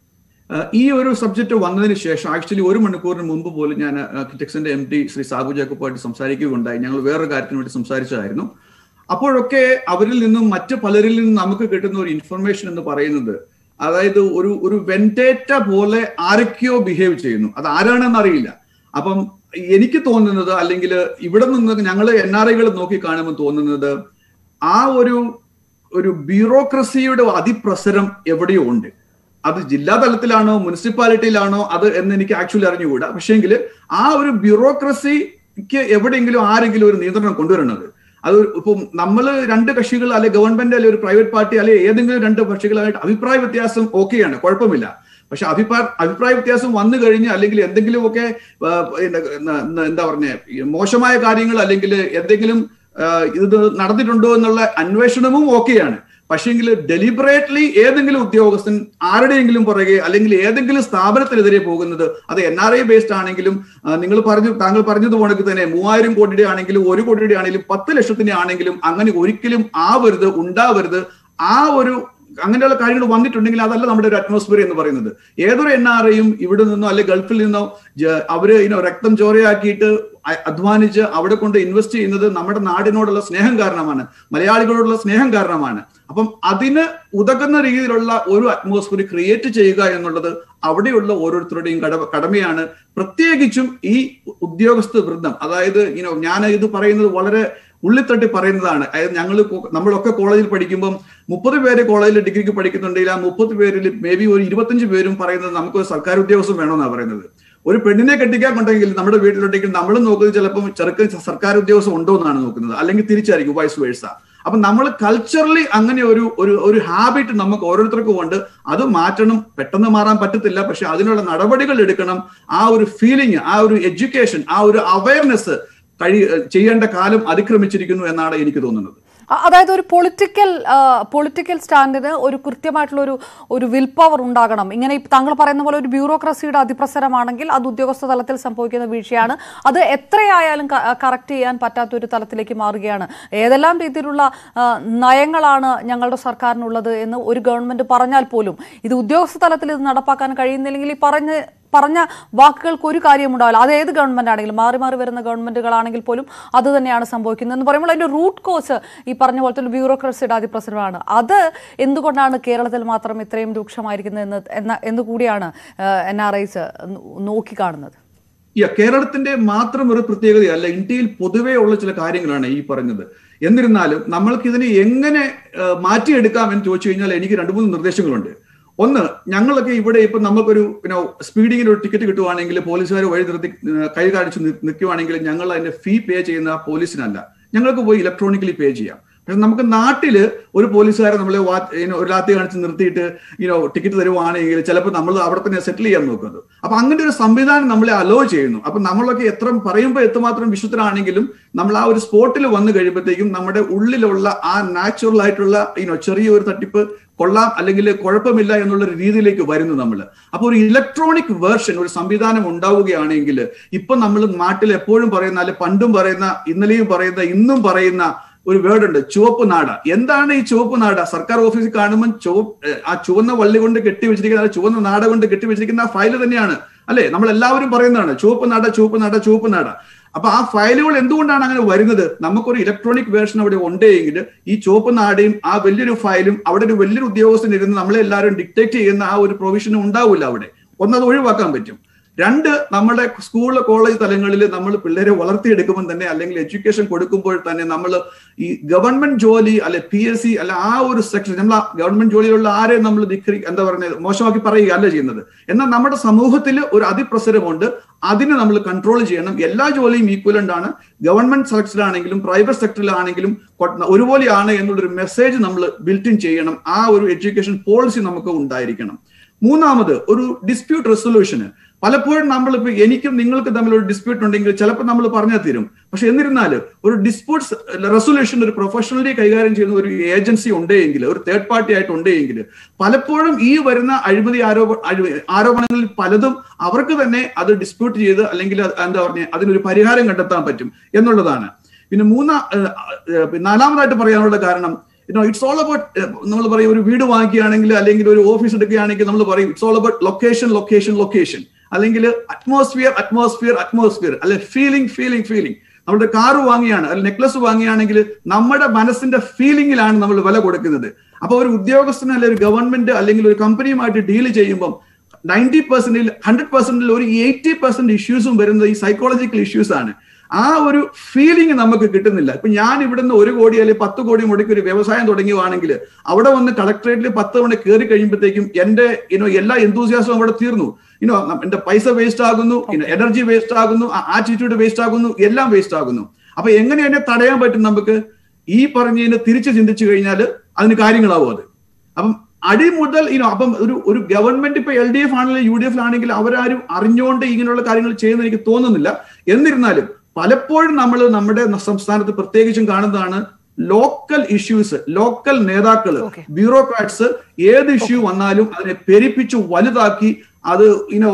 ഏഹ് ഈ ഒരു സബ്ജക്ട് വന്നതിന് ശേഷം ആക്ച്വലി ഒരു മണിക്കൂറിന് മുമ്പ് പോലും ഞാൻ കിറ്റക്സിന്റെ എം ഡി ശ്രീ സാബു ജേക്കബുമായിട്ട് സംസാരിക്കുകയുണ്ടായി ഞങ്ങൾ വേറൊരു കാര്യത്തിന് വേണ്ടി സംസാരിച്ചതായിരുന്നു അപ്പോഴൊക്കെ അവരിൽ നിന്നും മറ്റ് പലരിൽ നിന്നും നമുക്ക് കിട്ടുന്ന ഒരു ഇൻഫർമേഷൻ എന്ന് പറയുന്നത് അതായത് ഒരു ഒരു വെന്റേറ്റ പോലെ ആരൊക്കെയോ ബിഹേവ് ചെയ്യുന്നു അത് ആരാണെന്ന് അറിയില്ല അപ്പം എനിക്ക് തോന്നുന്നത് അല്ലെങ്കിൽ ഇവിടെ നിന്ന് ഞങ്ങൾ എൻ ആർ ഐകൾ നോക്കി കാണുമ്പോൾ തോന്നുന്നത് ആ ഒരു ഒരു ബ്യൂറോക്രസിയുടെ അതിപ്രസരം എവിടെയോ ഉണ്ട് അത് ജില്ലാ തലത്തിലാണോ മുനിസിപ്പാലിറ്റിയിലാണോ അത് എന്ന് എനിക്ക് ആക്ച്വലി അറിഞ്ഞുകൂടാ പക്ഷേങ്കിൽ ആ ഒരു ബ്യൂറോക്രസിക്ക് എവിടെയെങ്കിലും ആരെങ്കിലും ഒരു നിയന്ത്രണം കൊണ്ടുവരണത് അത് ഇപ്പം നമ്മൾ രണ്ട് കക്ഷികൾ അല്ലെ ഗവൺമെന്റ് അല്ലെ ഒരു പ്രൈവറ്റ് പാർട്ടി അല്ലെ ഏതെങ്കിലും രണ്ട് കക്ഷികളായിട്ട് അഭിപ്രായ വ്യത്യാസം ഓക്കെയാണ് കുഴപ്പമില്ല പക്ഷെ അഭിപ്രായ അഭിപ്രായ വ്യത്യാസം വന്നു കഴിഞ്ഞ് അല്ലെങ്കിൽ എന്തെങ്കിലുമൊക്കെ ആ, എന്താ എന്താ പറഞ്ഞ മോശമായ കാര്യങ്ങൾ അല്ലെങ്കിൽ എന്തെങ്കിലും ആ, ഇത് നടന്നിട്ടുണ്ടോ എന്നുള്ള അന്വേഷണവും ഓക്കെയാണ് പക്ഷേങ്കിൽ ഡെലിബറേറ്റ്ലി ഏതെങ്കിലും ഉദ്യോഗസ്ഥൻ ആരുടെയെങ്കിലും പുറകെ അല്ലെങ്കിൽ ഏതെങ്കിലും സ്ഥാപനത്തിനെതിരെ പോകുന്നത് അത് എൻ ആർ ഐ ബേസ്ഡ് ആണെങ്കിലും ആ, നിങ്ങൾ പറഞ്ഞു താങ്കൾ പറഞ്ഞതുപോലെ തന്നെ മൂവായിരം കോടിയുടെ ആണെങ്കിലും ഒരു കോടിയുടെ ആണെങ്കിലും പത്ത് ലക്ഷത്തിന്റെ ആണെങ്കിലും അങ്ങനെ ഒരിക്കലും ആവരുത് ഉണ്ടാവരുത് ആ ഒരു അങ്ങനെയുള്ള കാര്യങ്ങൾ വന്നിട്ടുണ്ടെങ്കിൽ അതല്ല നമ്മുടെ ഒരു അറ്റ്മോസ്ഫിയർ എന്ന് പറയുന്നത് ഏതൊരു എൻ ആർ ഐയും ഇവിടെ നിന്നോ അല്ലെ ഗൾഫിൽ നിന്നോ ജ- അവര് ഇനോ രക്തം ചോരയാക്കിയിട്ട് അ- അധ്വാനിച്ച് അവിടെ കൊണ്ട് ഇൻവെസ്റ്റ് ചെയ്യുന്നത് നമ്മുടെ നാടിനോടുള്ള സ്നേഹം കാരണമാണ് മലയാളികളോടുള്ള സ്നേഹം കാരണമാണ് അപ്പം അതിന് ഉതകുന്ന രീതിയിലുള്ള ഒരു അറ്റ്മോസ്ഫിയർ ക്രിയേറ്റ് ചെയ്യുക എന്നുള്ളത് അവിടെയുള്ള ഓരോരുത്തരുടെയും കട കടമയാണ് പ്രത്യേകിച്ചും ഈ ഉദ്യോഗസ്ഥ വൃന്ദം അതായത് ഇനോ ഞാൻ ഇത് പറയുന്നത് വളരെ ഉള്ളിത്തട്ടി പറയുന്നതാണ് അതായത് ഞങ്ങൾ നമ്മളൊക്കെ കോളേജിൽ പഠിക്കുമ്പം മുപ്പത് പേര് കോളേജിൽ ഡിഗ്രിക്ക് പഠിക്കുന്നുണ്ടെങ്കിൽ ആ മുപ്പത് പേരിൽ മേ ബി ഒരു ഇരുപത്തഞ്ച് പേരും പറയുന്നത് നമുക്ക് ഒരു സർക്കാർ ഉദ്യോഗസ്ഥം വേണമെന്നാണ് പറയുന്നത് ഒരു പെണ്ണിനെ കെട്ടിക്കാൻ കൊണ്ടെങ്കിൽ നമ്മുടെ വീട്ടിലുണ്ടെങ്കിൽ നമ്മളും നോക്കുന്നത് ചിലപ്പം ചെറുക്കൻ സർക്കാർ ഉദ്യോഗസ്ഥം ഉണ്ടോ എന്നാണ് നോക്കുന്നത് അല്ലെങ്കിൽ തിരിച്ചായിരിക്കും വൈസ് വേഴ്സ അപ്പൊ നമ്മൾ കൾച്ചറലി അങ്ങനെ ഒരു ഒരു ഒരു ഹാബിറ്റ് നമുക്ക് ഓരോരുത്തർക്കും ഉണ്ട് അത് മാറ്റണം പെട്ടെന്ന് മാറാൻ പറ്റത്തില്ല പക്ഷെ അതിനുള്ള നടപടികൾ എടുക്കണം ആ ഒരു ഫീലിംഗ് ആ ഒരു എഡ്യൂക്കേഷൻ ആ ഒരു അവയർനെസ് കഴി ചെയ്യേണ്ട കാലം അതിക്രമിച്ചിരിക്കുന്നു എന്നാണ് എനിക്ക് തോന്നുന്നത് അ- അതായത് ഒരു പൊളിറ്റിക്കൽ പൊളിറ്റിക്കൽ സ്റ്റാൻഡിന് ഒരു കൃത്യമായിട്ടുള്ള ഒരു ഒരു വിൽ പവർ ഉണ്ടാകണം ഇങ്ങനെ ഇപ്പ താങ്കൾ പറയുന്ന പോലെ ഒരു ബ്യൂറോക്രസിയുടെ അതിപ്രസരമാണെങ്കിൽ അത് ഉദ്യോഗസ്ഥ തലത്തിൽ സംഭവിക്കുന്ന വീഴ്ചയാണ് അത് എത്രയായാലും കറക്റ്റ് ചെയ്യാൻ പറ്റാത്ത ഒരു തലത്തിലേക്ക് മാറുകയാണ് ഏതെല്ലാം രീതിയിലുള്ള ആ, നയങ്ങളാണ് ഞങ്ങളുടെ സർക്കാരിനുള്ളത് എന്ന് ഒരു ഗവൺമെന്റ് പറഞ്ഞാൽ പോലും ഇത് ഉദ്യോഗസ്ഥ തലത്തിൽ ഇത് നടപ്പാക്കാൻ കഴിയുന്നില്ലെങ്കിൽ ഈ പറഞ്ഞ് പറഞ്ഞ വാക്കുകൾക്ക് ഒരു കാര്യം ഉണ്ടാവില്ല അത് ഏത് ഗവൺമെന്റ് ആണെങ്കിലും മാറി മാറി വരുന്ന ഗവൺമെന്റുകളാണെങ്കിൽ പോലും അത് തന്നെയാണ് സംഭവിക്കുന്നത് എന്ന് പറയുമ്പോൾ അതിന്റെ റൂട്ട് കോസ് ഈ പറഞ്ഞ പോലത്തെ ഒരു ബ്യൂറോക്രസിയുടെ അതിപ്രസരമാണ് അത് എന്തുകൊണ്ടാണ് കേരളത്തിൽ മാത്രം ഇത്രയും രൂക്ഷമായിരിക്കുന്നത് എന്ന് എന്ന എന്ന് കൂടിയാണ് എൻ ആർ ഐസ് നോക്കിക്കാണുന്നത് ഈ കേരളത്തിന്റെ മാത്രം ഒരു പ്രത്യേകതയല്ല ഇന്ത്യയിൽ പൊതുവേ ഉള്ള ചില കാര്യങ്ങളാണ് ഈ പറഞ്ഞത് എന്നിരുന്നാലും നമ്മൾക്ക് ഇതിനെ എങ്ങനെ ആ, മാറ്റിയെടുക്കാം എന്ന് ചോദിച്ചു കഴിഞ്ഞാൽ എനിക്ക് രണ്ട് മൂന്ന് നിർദ്ദേശങ്ങളുണ്ട് ഒന്ന് ഞങ്ങളൊക്കെ ഇവിടെ ഇപ്പൊ നമുക്കൊരു പിന്നെ സ്പീഡിങ്ങിന് ഒരു ടിക്കറ്റ് കിട്ടുവാണെങ്കിൽ പോലീസുകാർ വഴി നിർത്തി ആ, കൈ കാണിച്ച് നി- നിൽക്കുവാണെങ്കിൽ ഞങ്ങൾ അതിന്റെ ഫീ പേ ചെയ്യുന്ന പോലീസിനല്ല ഞങ്ങൾക്ക് പോയി ഇലക്ട്രോണിക്കലി പേ ചെയ്യാം പക്ഷെ നമുക്ക് നാട്ടില് ഒരു പോലീസുകാരെ നമ്മളെ വാ- ഇങ്ങനെ ഒരു ലാത്തി കാണിച്ച് നിർത്തിയിട്ട് ഇനോ ടിക്കറ്റ് തരുവാണെങ്കിൽ ചിലപ്പോൾ നമ്മൾ അവിടെ തന്നെ സെറ്റിൽ ചെയ്യാൻ നോക്കുന്നത് അപ്പൊ അങ്ങനെ ഒരു സംവിധാനം നമ്മളെ അലോ ചെയ്യുന്നു അപ്പൊ നമ്മളൊക്കെ എത്ര പറയുമ്പോൾ എത്രമാത്രം വിശുദ്ധരാണെങ്കിലും നമ്മൾ ആ ഒരു സ്പോട്ടിൽ വന്നു കഴിയുമ്പോഴത്തേക്കും നമ്മുടെ ഉള്ളിലുള്ള ആ നാച്ചുറൽ ആയിട്ടുള്ള ഇനോ ചെറിയൊരു തട്ടിപ്പ് കൊള്ളാം അല്ലെങ്കിൽ കുഴപ്പമില്ല എന്നുള്ള ഒരു രീതിയിലേക്ക് വരുന്നു നമ്മൾ അപ്പൊ ഒരു ഇലക്ട്രോണിക് വേർഷൻ ഒരു സംവിധാനം ഉണ്ടാവുകയാണെങ്കിൽ ഇപ്പൊ നമ്മൾ നാട്ടിൽ എപ്പോഴും പറയുന്ന അല്ലെ പണ്ടും പറയുന്ന ഇന്നലെയും പറയുന്ന ഇന്നും പറയുന്ന ഒരു വേർഡ് ഉണ്ട് ചുവപ്പ് നാട എന്താണ് ഈ ചുവപ്പ് നാട സർക്കാർ ഓഫീസിൽ കാണുമ്പോൾ ചുവപ്പ് ആ ചുവന്ന വള്ളി കൊണ്ട് കെട്ടി വെച്ചിരിക്കുന്ന ആ ചുവന്ന നാട കൊണ്ട് കെട്ടി വെച്ചിരിക്കുന്ന ആ ഫയൽ തന്നെയാണ് അല്ലെ നമ്മൾ എല്ലാവരും പറയുന്നതാണ് ചുവപ്പ് നട ചുവപ്പ് നട ചുവപ്പ് നട അപ്പൊ ആ ഫയലുകൾ എന്തുകൊണ്ടാണ് അങ്ങനെ വരുന്നത് നമുക്കൊരു ഇലക്ട്രോണിക് വേർഷൻ അവിടെ ഉണ്ടെങ്കിൽ ഈ ചുവപ്പ് നാടയും ആ വലിയൊരു ഫയലും അവിടെ ഒരു വലിയൊരു ഉദ്യോഗസ്ഥൻ ഇരുന്ന് നമ്മളെ എല്ലാവരും ഡിക്റ്റേറ്റ് ചെയ്യുന്ന ആ ഒരു പ്രൊവിഷനും ഉണ്ടാവില്ല അവിടെ ഒന്നത് ഒഴിവാക്കാൻ പറ്റും രണ്ട് നമ്മുടെ സ്കൂൾ കോളേജ് തലങ്ങളിൽ നമ്മൾ പിള്ളേരെ വളർത്തിയെടുക്കുമ്പോൾ തന്നെ അല്ലെങ്കിൽ എഡ്യൂക്കേഷൻ കൊടുക്കുമ്പോൾ തന്നെ നമ്മൾ ഈ ഗവൺമെന്റ് ജോലി അല്ലെ പി എസ് സി അല്ല ആ ഒരു സെക്ഷൻ നമ്മൾ ആ ഗവൺമെന്റ് ജോലിയിലുള്ള ആരെയും നമ്മൾ ധിക്കറി എന്താ പറയുന്നത് മോശമാക്കി പറയുക അല്ല ചെയ്യുന്നത് എന്നാൽ നമ്മുടെ സമൂഹത്തിൽ ഒരു അതിപ്രസരമുണ്ട് അതിനെ നമ്മൾ കൺട്രോൾ ചെയ്യണം എല്ലാ ജോലിയും ഈക്വലന്റ് ആണ് ഗവൺമെന്റ് സെക്ടറിലാണെങ്കിലും പ്രൈവറ്റ് സെക്ടറിലാണെങ്കിലും ഒരുപോലെയാണ് എന്നുള്ളൊരു മെസ്സേജ് നമ്മൾ ബിൽറ്റ് ഇൻ ചെയ്യണം ആ ഒരു എഡ്യൂക്കേഷൻ പോളിസി നമുക്ക് ഉണ്ടായിരിക്കണം മൂന്നാമത് ഒരു ഡിസ്പ്യൂട്ട് റെസൊല്യൂഷന് പലപ്പോഴും നമ്മളിപ്പോ എനിക്കും നിങ്ങൾക്ക് തമ്മിൽ ഒരു ഡിസ്പ്യൂട്ട് ഉണ്ടെങ്കിൽ ചിലപ്പോൾ നമ്മൾ പറഞ്ഞാൽ തീരും പക്ഷെ എന്നിരുന്നാൽ ഒരു ഡിസ്പ്യൂട്ട്സ് റെസൊല്യൂഷൻ ഒരു പ്രൊഫഷണലി കൈകാര്യം ചെയ്യുന്ന ഒരു ഏജൻസി ഉണ്ടെങ്കിൽ ഒരു തേർഡ് പാർട്ടി ആയിട്ട് ഉണ്ടെങ്കിൽ പലപ്പോഴും ഈ വരുന്ന അഴിമതി ആരോപ അഴി- ആരോപണങ്ങളിൽ പലതും അവർക്ക് തന്നെ അത് ഡിസ്പ്യൂട്ട് ചെയ്ത് അല്ലെങ്കിൽ അത് എന്താ പറഞ്ഞ അതിനൊരു പരിഹാരം കണ്ടെത്താൻ പറ്റും എന്നുള്ളതാണ് പിന്നെ മൂന്നാ ഏഹ്, ഏഹ്, നാലാമതായിട്ട് പറയാനുള്ള കാരണം യുനോ ഇറ്റ്സ് ഓൾ അബൌട്ട് നമ്മൾ പറയും ഒരു വീട് വാങ്ങിക്കുകയാണെങ്കിൽ അല്ലെങ്കിൽ ഒരു ഓഫീസ് എടുക്കുകയാണെങ്കിൽ നമ്മൾ പറയും it's all about location location location അല്ലെങ്കിൽ അറ്റ്മോസ്ഫിയർ അറ്റ്മോസ്ഫിയർ അറ്റ്മോസ്ഫിയർ അല്ലെ ഫീലിംഗ് ഫീലിംഗ് ഫീലിംഗ് നമ്മുടെ കാറ് വാങ്ങിയാണ് അല്ലെങ്കിൽ നെക്ലസ് വാങ്ങിയാണെങ്കിൽ നമ്മുടെ മനസ്സിന്റെ ഫീലിംഗിലാണ് നമ്മൾ വില കൊടുക്കുന്നത് അപ്പൊ ഒരു ഉദ്യോഗസ്ഥന് അല്ലെങ്കിൽ ഒരു ഗവൺമെന്റ് അല്ലെങ്കിൽ ഒരു കമ്പനിയുമായിട്ട് ഡീൽ ചെയ്യുമ്പോൾ നയൻറ്റി പെർസെന്റിൽ ഹൺഡ്രഡ് പെർസെന്റിൽ ഒരു എയ്റ്റി പെർസെന്റ് ഇഷ്യൂസും വരുന്നത് ഈ സൈക്കോളജിക്കൽ ഇഷ്യൂസ് ആണ് ആ ഒരു ഫീലിംഗ് നമുക്ക് കിട്ടുന്നില്ല ഇപ്പൊ ഞാൻ ഇവിടുന്ന് ഒരു കോടി അല്ലെങ്കിൽ പത്ത് കോടി മുടക്കി ഒരു വ്യവസായം തുടങ്ങുവാണെങ്കിൽ അവിടെ വന്ന് കളക്ടറേറ്റിൽ പത്ത് തവണ കയറി കഴിയുമ്പോഴത്തേക്കും എന്റെ ഇനോ എല്ലാ എന്തൂസിയാസവും അവിടെ തീർന്നു ഇനോ എന്റെ പൈസ വേസ്റ്റ് ആകുന്നു എനർജി വേസ്റ്റ് ആകുന്നു ആറ്റിറ്റ്യൂഡ് വേസ്റ്റ് ആകുന്നു എല്ലാം വേസ്റ്റ് ആകുന്നു അപ്പൊ എങ്ങനെ എന്നെ തടയാൻ പറ്റും നമുക്ക് ഈ പറഞ്ഞതിന് തിരിച്ച് ചിന്തിച്ചു കഴിഞ്ഞാൽ അതിന് കാര്യങ്ങളാവും അത് അപ്പം അടി മുതൽ ഇനോ അപ്പം ഒരു ഒരു ഗവൺമെന്റ് ഇപ്പൊ എൽ ഡി എഫ് ആണെങ്കിലും യു ഡി എഫ് ആണെങ്കിൽ അവരാരും അറിഞ്ഞുകൊണ്ട് ഇങ്ങനെയുള്ള കാര്യങ്ങൾ ചെയ്യുന്ന എനിക്ക് തോന്നുന്നില്ല എന്നിരുന്നാലും പലപ്പോഴും നമ്മൾ നമ്മുടെ സംസ്ഥാനത്ത് പ്രത്യേകിച്ചും കാണുന്നതാണ് ലോക്കൽ ഇഷ്യൂസ് ലോക്കൽ നേതാക്കള് Okay. ബ്യൂറോക്രാറ്റ്സ് ഏത് ഇഷ്യൂ വന്നാലും അതിനെ പെരിപ്പിച്ച് വലുതാക്കി അത് ഇനോ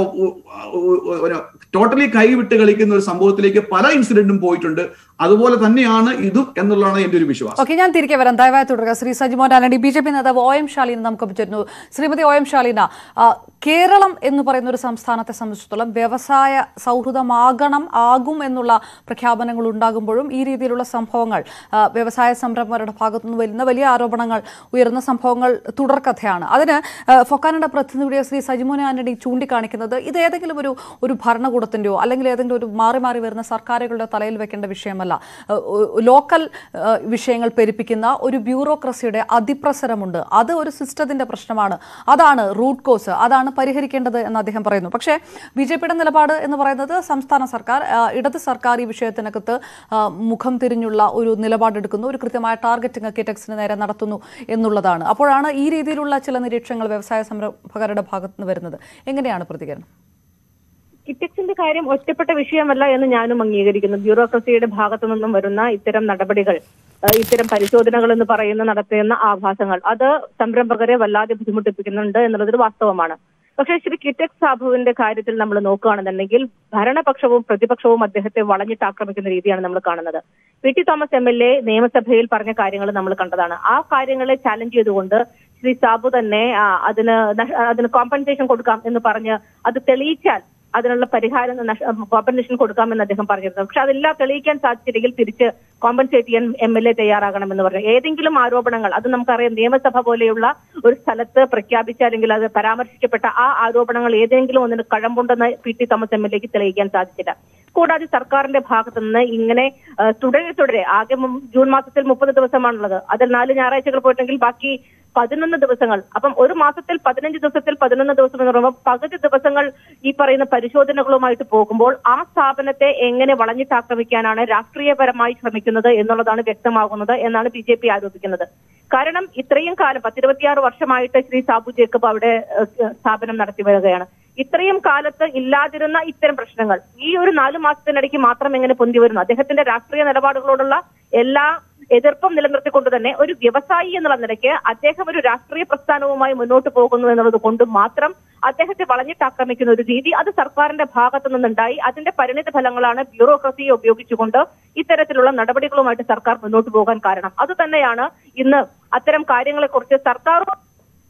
ടോട്ടലി കൈവിട്ട് കളിക്കുന്ന ഒരു സംഭവത്തിലേക്ക് പല ഇൻസിഡന്റും പോയിട്ടുണ്ട് അതുപോലെ തന്നെയാണ് ഇതും എന്നുള്ളതാണ് എന്റെ ഒരു വിശ്വാസം ഓക്കെ ഞാൻ തിരികെ വരാം ദയവായി തുടരുക Shri Sajimon Antony B J P നേതാവ് ഒ എം ശാലീന നമുക്ക് ചേരുന്നു ശ്രീമതി ഒ എം ശാലീന ആ, കേരളം എന്ന് പറയുന്ന ഒരു സംസ്ഥാനത്തെ സംബന്ധിച്ചിടത്തോളം വ്യവസായ സൗഹൃദമാകണം ആകും എന്നുള്ള പ്രഖ്യാപനങ്ങൾ ഉണ്ടാകുമ്പോഴും ഈ രീതിയിലുള്ള സംഭവങ്ങൾ ആ, വ്യവസായ സംരംഭകരുടെ ഭാഗത്തുനിന്ന് വരുന്ന വലിയ ആരോപണങ്ങൾ ഉയർന്ന സംഭവങ്ങൾ തുടർക്കഥയാണ് അതിന് ആ, ഫൊക്കാനയുടെ പ്രതിനിധിയുടെ ശ്രീ സജിമോൻ ആന്റണി ചൂണ്ടിക്കാണിക്കുന്നത് ഇത് ഏതെങ്കിലും ഒരു ഒരു ഭരണകൂടത്തിന്റെയോ അല്ലെങ്കിൽ ഏതെങ്കിലും ഒരു മാറി മാറി വരുന്ന സർക്കാരുകളുടെ തലയിൽ വെക്കേണ്ട വിഷയമല്ല ഏഹ് ഒ- ലോക്കൽ ഏഹ് വിഷയങ്ങൾ പെരുപ്പിക്കുന്ന ഒരു ബ്യൂറോക്രസിയുടെ അതിപ്രസരമുണ്ട് അത് ഒരു സിസ്റ്റത്തിന്റെ പ്രശ്നമാണ് അതാണ് റൂട്ട് കോസ് അതാണ് പരിഹരിക്കേണ്ടത് എന്ന് അദ്ദേഹം പറയുന്നു പക്ഷേ ബി ജെ പിയുടെ നിലപാട് എന്ന് പറയുന്നത് സംസ്ഥാന സർക്കാർ ഏഹ് ഇടത് സർക്കാർ ഈ വിഷയത്തിനകത്ത് ഏഹ് മുഖം തിരിഞ്ഞുള്ള ഒരു നിലപാടെടുക്കുന്നു ഒരു കൃത്യമായ ടാർഗറ്റിംഗ് കിറ്റക്സിന് നേരെ നടത്തുന്നു എന്നുള്ളതാണ് അപ്പോഴാണ് ഈ രീതിയിലുള്ള ചില നിരീക്ഷണങ്ങൾ വ്യവസായ സംരംഭകരുടെ ഭാഗത്തുനിന്ന് വരുന്നത് എങ്ങനെയാണ് പ്രതികരണം കിറ്റക്സിന്റെ കാര്യം ഒറ്റപ്പെട്ട വിഷയമല്ല എന്ന് ഞാനും അംഗീകരിക്കുന്നു ബ്യൂറോക്രസിയുടെ ഭാഗത്തു നിന്നും വരുന്ന ഇത്തരം നടപടികൾ ഏഹ് ഇത്തരം പരിശോധനകൾ എന്ന് പറയുന്ന നടത്തുന്ന ആഭാസങ്ങൾ അത് സംരംഭകരെ വല്ലാതെ ബുദ്ധിമുട്ടിപ്പിക്കുന്നുണ്ട് എന്നുള്ളതൊരു വാസ്തവമാണ് പക്ഷേ ശ്രീ കിറ്റക്സ് സാബുവിന്റെ കാര്യത്തിൽ നമ്മൾ നോക്കുകയാണെന്നുണ്ടെങ്കിൽ ഭരണപക്ഷവും പ്രതിപക്ഷവും അദ്ദേഹത്തെ വളഞ്ഞിട്ട് ആക്രമിക്കുന്ന രീതിയാണ് നമ്മൾ കാണുന്നത് P T Thomas M L A നിയമസഭയിൽ പറഞ്ഞ കാര്യങ്ങൾ നമ്മൾ കണ്ടതാണ് ആ കാര്യങ്ങളെ ചാലഞ്ച് ചെയ്തുകൊണ്ട് ശ്രീ സാബു തന്നെ ആ, അതിന് നഷ- അതിന് കോമ്പൻസേഷൻ കൊടുക്കാം എന്ന് പറഞ്ഞ് അത് തെളിയിച്ചാൽ അതിനുള്ള പരിഹാരം കോമ്പൻസേഷൻ കൊടുക്കാമെന്ന് അദ്ദേഹം പറഞ്ഞിരുന്നു പക്ഷെ അതെല്ലാം തെളിയിക്കാൻ സാധിച്ചില്ലെങ്കിൽ തിരിച്ച് കോമ്പൻസേറ്റ് ചെയ്യാൻ എം എൽ എ തയ്യാറാകണമെന്ന് പറഞ്ഞു ഏതെങ്കിലും ആരോപണങ്ങൾ അത് നമുക്കറിയാം നിയമസഭ പോലെയുള്ള ഒരു സ്ഥലത്ത് പ്രഖ്യാപിച്ച അല്ലെങ്കിൽ അത് പരാമർശിക്കപ്പെട്ട ആ ആരോപണങ്ങൾ ഏതെങ്കിലും ഒന്നിന് കഴമ്പുണ്ടെന്ന് P T Thomas M L എക്ക് തെളിയിക്കാൻ സാധിച്ചില്ല കൂടാതെ സർക്കാരിന്റെ ഭാഗത്തു നിന്ന് ഇങ്ങനെ ആ, തുടരെ തുടരെ ആകെ മു- ജൂൺ മാസത്തിൽ മുപ്പത് ദിവസമാണുള്ളത് അതിൽ നാല് ഞായറാഴ്ചകൾ പോയിട്ടെങ്കിൽ ബാക്കി പതിനൊന്ന് ദിവസങ്ങൾ അപ്പം ഒരു മാസത്തിൽ പതിനഞ്ച് ദിവസത്തിൽ പതിനൊന്ന് ദിവസം എന്ന് പറയുമ്പോൾ പകുതി ദിവസങ്ങൾ ഈ പറയുന്ന പരിശോധനകളുമായിട്ട് പോകുമ്പോൾ ആ സ്ഥാപനത്തെ എങ്ങനെ വളഞ്ഞിട്ടാക്രമിക്കാനാണ് രാഷ്ട്രീയപരമായി ശ്രമിക്കുന്നത് എന്നുള്ളതാണ് വ്യക്തമാകുന്നത് എന്നാണ് ബി ജെ പി ആരോപിക്കുന്നത് കാരണം ഇത്രയും കാലം പത്തിരുപത്തിയാറ് വർഷമായിട്ട് ശ്രീ സാബു ജേക്കബ് അവിടെ ഏഹ്, സ്ഥാപനം നടത്തി വരികയാണ് ഇത്രയും കാലത്ത് ഇല്ലാതിരുന്ന ഇത്തരം പ്രശ്നങ്ങൾ ഈ ഒരു നാലു മാസത്തിനിടയ്ക്ക് മാത്രം എങ്ങനെ പൊന്തി വരുന്നു അദ്ദേഹത്തിന്റെ രാഷ്ട്രീയ നിലപാടുകളോടുള്ള എല്ലാ എതിർപ്പും നിലനിർത്തിക്കൊണ്ട് തന്നെ ഒരു വ്യവസായി എന്നുള്ള നിലയ്ക്ക് അദ്ദേഹം ഒരു രാഷ്ട്രീയ പ്രസ്ഥാനവുമായി മുന്നോട്ട് പോകുന്നു എന്നുള്ളത് കൊണ്ട് മാത്രം അദ്ദേഹത്തെ വളഞ്ഞിട്ട് ആക്രമിക്കുന്ന ഒരു രീതി അത് സർക്കാരിന്റെ ഭാഗത്തു നിന്നുണ്ടായി അതിന്റെ പരിണിത ഫലങ്ങളാണ് ബ്യൂറോക്രസിയെ ഉപയോഗിച്ചുകൊണ്ട് ഇത്തരത്തിലുള്ള നടപടികളുമായിട്ട് സർക്കാർ മുന്നോട്ട് പോകാൻ കാരണം അത് തന്നെയാണ് ഇന്ന് അത്തരം കാര്യങ്ങളെക്കുറിച്ച് സർക്കാർ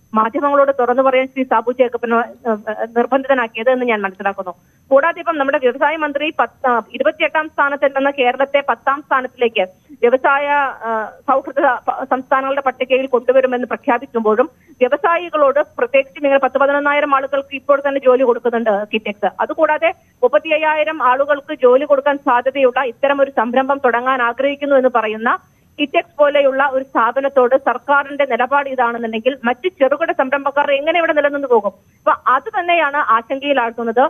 മാധ്യമങ്ങളോട് തുറന്നു പറയാൻ ശ്രീ സാബു ജേക്കബിന് ഏഹ്, ഏഹ്, നിർബന്ധിതനാക്കിയത് എന്ന് ഞാൻ മനസ്സിലാക്കുന്നു കൂടാതെ ഇപ്പം നമ്മുടെ വ്യവസായ മന്ത്രി പത്ത് ആ, ഇരുപത്തിയെട്ടാം സ്ഥാനത്തിൽ നിന്ന് കേരളത്തെ പത്താം സ്ഥാനത്തിലേക്ക് വ്യവസായ ആ, സൗഹൃദ പ- സംസ്ഥാനങ്ങളുടെ പട്ടികയിൽ കൊണ്ടുവരുമെന്ന് പ്രഖ്യാപിക്കുമ്പോഴും വ്യവസായികളോട് പ്രത്യേകിച്ചും ഇങ്ങനെ പത്ത് പതിനൊന്നായിരം ആളുകൾക്ക് ഇപ്പോൾ തന്നെ ജോലി കൊടുക്കുന്നുണ്ട് കിറ്റെക്സ് അതുകൂടാതെ മുപ്പത്തി അയ്യായിരം ആളുകൾക്ക് ജോലി കൊടുക്കാൻ സാധ്യതയുള്ള ഇത്തരം ഒരു സംരംഭം തുടങ്ങാൻ ആഗ്രഹിക്കുന്നു എന്ന് പറയുന്ന കിറ്റെക്സ് പോലെയുള്ള ഒരു സ്ഥാപനത്തോട് സർക്കാരിന്റെ നിലപാട് ഇതാണെന്നുണ്ടെങ്കിൽ മറ്റ് ചെറുകിട സംരംഭക്കാർ എങ്ങനെ ഇവിടെ നിലനിന്ന് പോകും അപ്പൊ അത് തന്നെയാണ് ആശങ്കയിലാക്കുന്നത്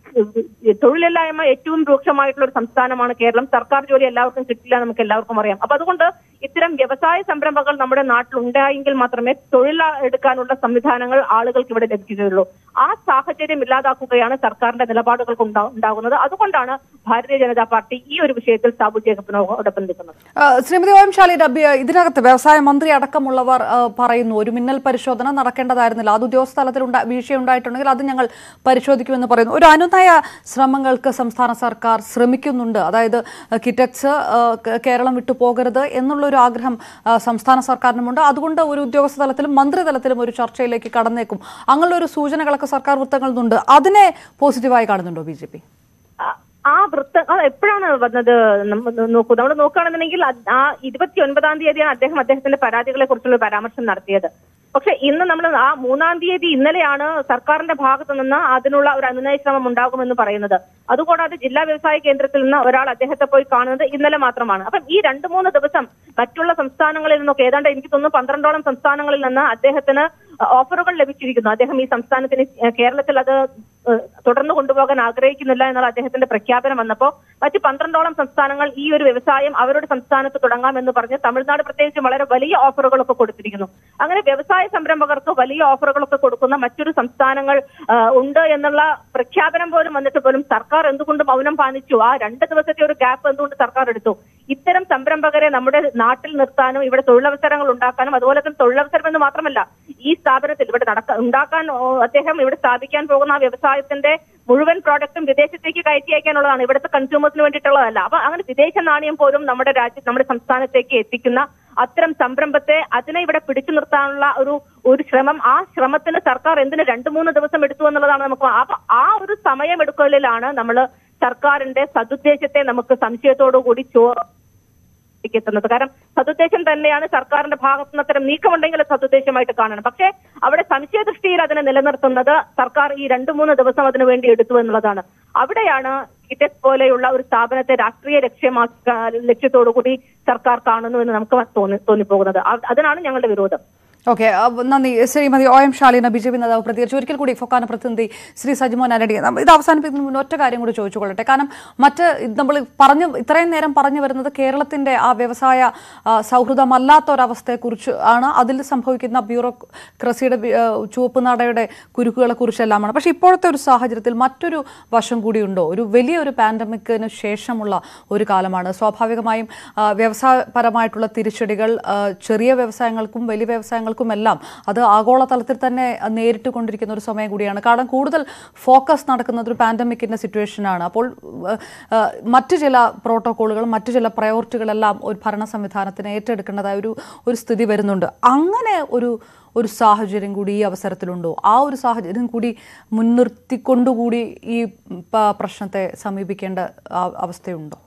തൊഴിലില്ലായ്മ ഏറ്റവും രൂക്ഷമായിട്ടുള്ള ഒരു സംസ്ഥാനമാണ് കേരളം സർക്കാർ ജോലി എല്ലാവർക്കും കിട്ടില്ല എന്ന് നമുക്ക് എല്ലാവർക്കും അറിയാം അപ്പൊ അതുകൊണ്ട് ഇത്തരം വ്യവസായ സംരംഭങ്ങൾ നമ്മുടെ നാട്ടിൽ ഉണ്ടായെങ്കിൽ മാത്രമേ തൊഴിൽ എടുക്കാനുള്ള സംവിധാനങ്ങൾ ആളുകൾക്ക് ഇവിടെ ലഭിക്കുകയുള്ളൂ ആ സാഹചര്യം ഇല്ലാതാക്കുകയാണ് സർക്കാരിന്റെ നിലപാടുകൾക്ക് ഉണ്ടാ- ഉണ്ടാകുന്നത് അതുകൊണ്ടാണ് ഭാരതീയ ജനതാ പാർട്ടി ഈ ഒരു വിഷയത്തിൽ സാബു ജേക്കബിനോടൊപ്പം നിൽക്കുന്നത് ആ, ശ്രീമതി ഓം ശാലി ഡബി ഇതിനകത്ത് വ്യവസായ മന്ത്രി അടക്കമുള്ളവർ ആ, പറയുന്നു ഒരു മിന്നൽ പരിശോധന നടക്കേണ്ടതായിരുന്നില്ല അത് ഉദ്യോഗസ്ഥ തലത്തിൽ ഉണ്ടാ- വീഴ്ച ഉണ്ടായിട്ടുണ്ടെങ്കിൽ അത് ഞങ്ങൾ പരിശോധിക്കുമെന്ന് പറയുന്നു ഒരു അനുനയ ശ്രമങ്ങൾക്ക് സംസ്ഥാന സർക്കാർ ശ്രമിക്കുന്നുണ്ട് അതായത് ആ, കിറ്റക്സ് ആ, കേ- കേരളം വിട്ടു പോകരുത് എന്നുള്ള ഒരു ആഗ്രഹം ആ, സംസ്ഥാന സർക്കാരിനുമുണ്ട് അതുകൊണ്ട് ഒരു ഉദ്യോഗസ്ഥ തലത്തിലും മന്ത്രിതലത്തിലും ഒരു ചർച്ചയിലേക്ക് കടന്നേക്കും അങ്ങനെയുള്ള ഒരു സൂചനകളൊക്കെ സർക്കാർ വൃത്തങ്ങളിൽ നിന്നുണ്ട് അതിനെ പോസിറ്റീവായി കാണുന്നുണ്ടോ ബി ജെ പി ആ- ആ വൃത്തം അത് എപ്പോഴാണ് വന്നത് നമ്മ നോക്കൂ നമ്മൾ നോക്കുകയാണെന്നുണ്ടെങ്കിൽ അത് ആ ഇരുപത്തി ഒൻപതാം തീയതിയാണ് അദ്ദേഹം അദ്ദേഹത്തിന്റെ പരാതികളെ കുറിച്ചുള്ള പരാമർശം നടത്തിയത് പക്ഷെ ഇന്ന് നമ്മൾ ആ മൂന്നാം തീയതി ഇന്നലെയാണ് സർക്കാരിന്റെ ഭാഗത്തു നിന്ന് അതിനുള്ള ഒരു അനുനയ ശ്രമം ഉണ്ടാകുമെന്ന് പറയുന്നത് അതുകൂടാതെ ജില്ലാ വ്യവസായ കേന്ദ്രത്തിൽ നിന്ന് ഒരാൾ അദ്ദേഹത്തെ പോയി കാണുന്നത് ഇന്നലെ മാത്രമാണ് അപ്പം ഈ രണ്ട് മൂന്ന് ദിവസം മറ്റുള്ള സംസ്ഥാനങ്ങളിൽ നിന്നൊക്കെ ഏതാണ്ട് എനിക്ക് തോന്നുന്നു പന്ത്രണ്ടോളം സംസ്ഥാനങ്ങളിൽ നിന്ന് അദ്ദേഹത്തിന് ഓഫറുകൾ ലഭിച്ചിരിക്കുന്നു അദ്ദേഹം ഈ സംസ്ഥാനത്തിന് കേരളത്തിൽ അത് ഏഹ്, തുടർന്ന് കൊണ്ടുപോകാൻ ആഗ്രഹിക്കുന്നില്ല എന്നുള്ള അദ്ദേഹത്തിന്റെ പ്രഖ്യാപനം വന്നപ്പോൾ മറ്റ് പന്ത്രണ്ടോളം സംസ്ഥാനങ്ങൾ ഈ ഒരു വ്യവസായം അവരുടെ സംസ്ഥാനത്ത് തുടങ്ങാമെന്ന് പറഞ്ഞ് തമിഴ്നാട് പ്രത്യേകിച്ച് വളരെ വലിയ ഓഫറുകളൊക്കെ കൊടുത്തിരിക്കുന്നു അങ്ങനെ വ്യവസായ സംരംഭകർക്ക് വലിയ ഓഫറുകളൊക്കെ കൊടുക്കുന്ന മറ്റൊരു സംസ്ഥാനങ്ങൾ ആ, ഉണ്ട് എന്നുള്ള പ്രഖ്യാപനം പോലും വന്നിട്ട് പോലും സർക്കാർ എന്തുകൊണ്ട് മൗനം പാലിച്ചു ആ രണ്ട് ദിവസത്തെ ഒരു ഗ്യാപ്പ് എന്തുകൊണ്ട് സർക്കാർ എടുത്തു ഇത്തരം സംരംഭകരെ നമ്മുടെ നാട്ടിൽ നിർത്താനും ഇവിടെ തൊഴിലവസരങ്ങൾ ഉണ്ടാക്കാനും അതുപോലെ തന്നെ തൊഴിലവസരം എന്ന് മാത്രമല്ല ഈ സ്ഥാപനത്തിൽ ഇവിടെ നടക്ക ഉണ്ടാക്കാൻ ഓ, അദ്ദേഹം ഇവിടെ സ്ഥാപിക്കാൻ പോകുന്ന ആ വ്യവസായത്തിന്റെ മുഴുവൻ പ്രോഡക്റ്റും വിദേശത്തേക്ക് കയറ്റി അയക്കാനുള്ളതാണ് ഇവിടുത്തെ കൺസ്യൂമേഴ്സിന് വേണ്ടിയിട്ടുള്ളതല്ല അപ്പൊ അങ്ങനെ വിദേശ നാണയം പോലും നമ്മുടെ രാജ്യം നമ്മുടെ സംസ്ഥാനത്തേക്ക് എത്തിക്കുന്ന അത്തരം സംരംഭത്തെ അതിനെ ഇവിടെ പിടിച്ചു നിർത്താനുള്ള ഒരു ഒരു ശ്രമം ആ ശ്രമത്തിന് സർക്കാർ എന്തിന് രണ്ടു മൂന്ന് ദിവസം എടുത്തു എന്നുള്ളതാണ് നമുക്ക് അപ്പൊ ആ ഒരു സമയമെടുക്കലിലാണ് നമ്മൾ സർക്കാരിന്റെ സതുദ്ദേശത്തെ നമുക്ക് സംശയത്തോടു കൂടി ചോ എത്തുന്നത് കാരണം സതുദ്ദേശം തന്നെയാണ് സർക്കാരിന്റെ ഭാഗത്തു നിന്ന് അത്തരം നീക്കമുണ്ടെങ്കിൽ അത് സതുദ്ദേശമായിട്ട് കാണണം പക്ഷേ അവിടെ സംശയ ദൃഷ്ടിയിൽ അതിനെ നിലനിർത്തുന്നത് സർക്കാർ ഈ രണ്ടു മൂന്ന് ദിവസം അതിനു വേണ്ടി എടുത്തു എന്നുള്ളതാണ് അവിടെയാണ് കിറ്റസ് പോലെയുള്ള ഒരു സ്ഥാപനത്തെ രാഷ്ട്രീയ ലക്ഷ്യമാക്ക ലക്ഷ്യത്തോടു കൂടി സർക്കാർ കാണുന്നു എന്ന് നമുക്ക് തോന്നി തോന്നിപ്പോകുന്നത് അത് അതിനാണ് ഞങ്ങളുടെ വിരോധം ഓക്കെ നന്ദി Shrimati O M Shalina B J P നേതാവ് പ്രതികരിച്ചു ഒരിക്കൽ കൂടി ഫൊക്കാന പ്രതിനിധി ശ്രീ സജിമോൻ അനടി നമ്മ- ഇത് അവസാനിപ്പിക്കുന്നതിന് മുന്നേ ഒറ്റ കാര്യം കൂടി ചോദിച്ചു കൊള്ളട്ടെ കാരണം മറ്റ് നമ്മൾ പറഞ്ഞു ഇത്രയും നേരം പറഞ്ഞു വരുന്നത് കേരളത്തിന്റെ ആ വ്യവസായ ആ, സൗഹൃദമല്ലാത്ത ഒരവസ്ഥയെക്കുറിച്ച് ആണ് അതിൽ സംഭവിക്കുന്ന ബ്യൂറോക്രസിയുടെ ബി- ആ, ചുവപ്പ് നടയുടെ കുരുക്കുകളെ കുറിച്ചെല്ലാമാണ് പക്ഷേ ഇപ്പോഴത്തെ ഒരു സാഹചര്യത്തിൽ മറ്റൊരു വശം കൂടിയുണ്ടോ ഒരു വലിയൊരു പാൻഡമിക്കിന് ശേഷമുള്ള ഒരു കാലമാണ് സ്വാഭാവികമായും ആ, വ്യവസായപരമായിട്ടുള്ള തിരിച്ചടികൾ ആ, ചെറിയ വ്യവസായങ്ങൾക്കും വലിയ വ്യവസായങ്ങൾക്കും എല്ലാം അത് ആഗോളതലത്തിൽ തന്നെ നേരിട്ട് കൊണ്ടിരിക്കുന്ന ഒരു സമയം കൂടിയാണ് കാരണം കൂടുതൽ ഫോക്കസ് നടക്കുന്നത് ഒരു പാൻഡമിക്കിൻ്റെ സിറ്റുവേഷനാണ് അപ്പോൾ ആ, ആ, മറ്റു ചില പ്രോട്ടോക്കോളുകൾ മറ്റു ചില പ്രയോറിറ്റികളെല്ലാം ഒരു ഭരണ സംവിധാനത്തിന് ഏറ്റെടുക്കേണ്ടതായ ഒരു ഒരു സ്ഥിതി വരുന്നുണ്ട് അങ്ങനെ ഒരു ഒരു സാഹചര്യം കൂടി ഈ അവസരത്തിലുണ്ടോ ആ ഒരു സാഹചര്യം കൂടി മുൻനിർത്തിക്കൊണ്ടുകൂടി ഈ പ- പ്രശ്നത്തെ സമീപിക്കേണ്ട ആ- അവസ്ഥയുണ്ടോ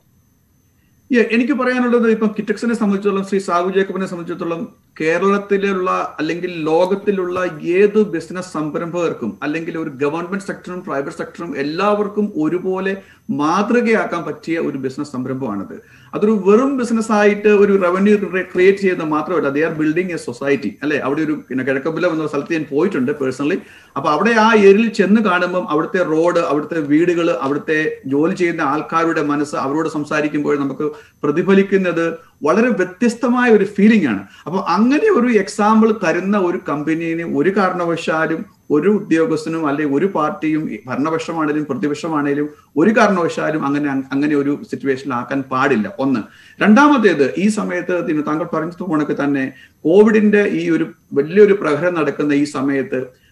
Yeah, എനിക്ക് പറയാനുള്ളത് ഇപ്പം കിറ്റക്സിനെ സംബന്ധിച്ചിടത്തോളം ശ്രീ സാഹു ജേക്കബിനെ സംബന്ധിച്ചിടത്തോളം കേരളത്തിലുള്ള അല്ലെങ്കിൽ ലോകത്തിലുള്ള ഏത് ബിസിനസ് സംരംഭകർക്കും അല്ലെങ്കിൽ ഒരു ഗവൺമെന്റ് സെക്ടറും പ്രൈവറ്റ് സെക്ടറും എല്ലാവർക്കും ഒരുപോലെ മാതൃകയാക്കാൻ പറ്റിയ ഒരു ബിസിനസ് സംരംഭമാണിത് അതൊരു വെറും ബിസിനസ് ആയിട്ട് ഒരു റവന്യൂ ക്രിയേറ്റ് ചെയ്യുന്നത് മാത്രമല്ല they are building a society അല്ലെ അവിടെ ഒരു പിന്നെ കിഴക്കമ്പലം എന്ന സ്ഥലത്ത് ഞാൻ പോയിട്ടുണ്ട് പേഴ്സണലി അപ്പൊ അവിടെ ആ ഏരിയയിൽ ചെന്ന് കാണുമ്പം അവിടുത്തെ റോഡ് അവിടുത്തെ വീടുകൾ അവിടുത്തെ ജോലി ചെയ്യുന്ന ആൾക്കാരുടെ മനസ്സ് അവരോട് സംസാരിക്കുമ്പോൾ നമുക്ക് പ്രതിഫലിക്കുന്നത് വളരെ വ്യത്യസ്തമായ ഒരു ഫീലിംഗ് ആണ് അപ്പൊ അങ്ങനെ ഒരു എക്സാമ്പിൾ തരുന്ന ഒരു കമ്പനീനെ ഒരു കാരണവശാലും ഒരു ഉദ്യോഗസ്ഥനും അല്ലെങ്കിൽ ഒരു പാർട്ടിയും ഭരണപക്ഷമാണേലും പ്രതിപക്ഷമാണേലും ഒരു കാരണവശാലും അങ്ങനെ അങ്ങനെ ഒരു സിറ്റുവേഷനിലാക്കാൻ പാടില്ല ഒന്ന് രണ്ടാമത്തേത് ഈ സമയത്ത് പിന്നെ താങ്കൾ പറഞ്ഞ പോണക്ക് തന്നെ കോവിഡിന്റെ ഈ ഒരു വലിയൊരു പ്രഹരം നടക്കുന്ന ഈ സമയത്ത്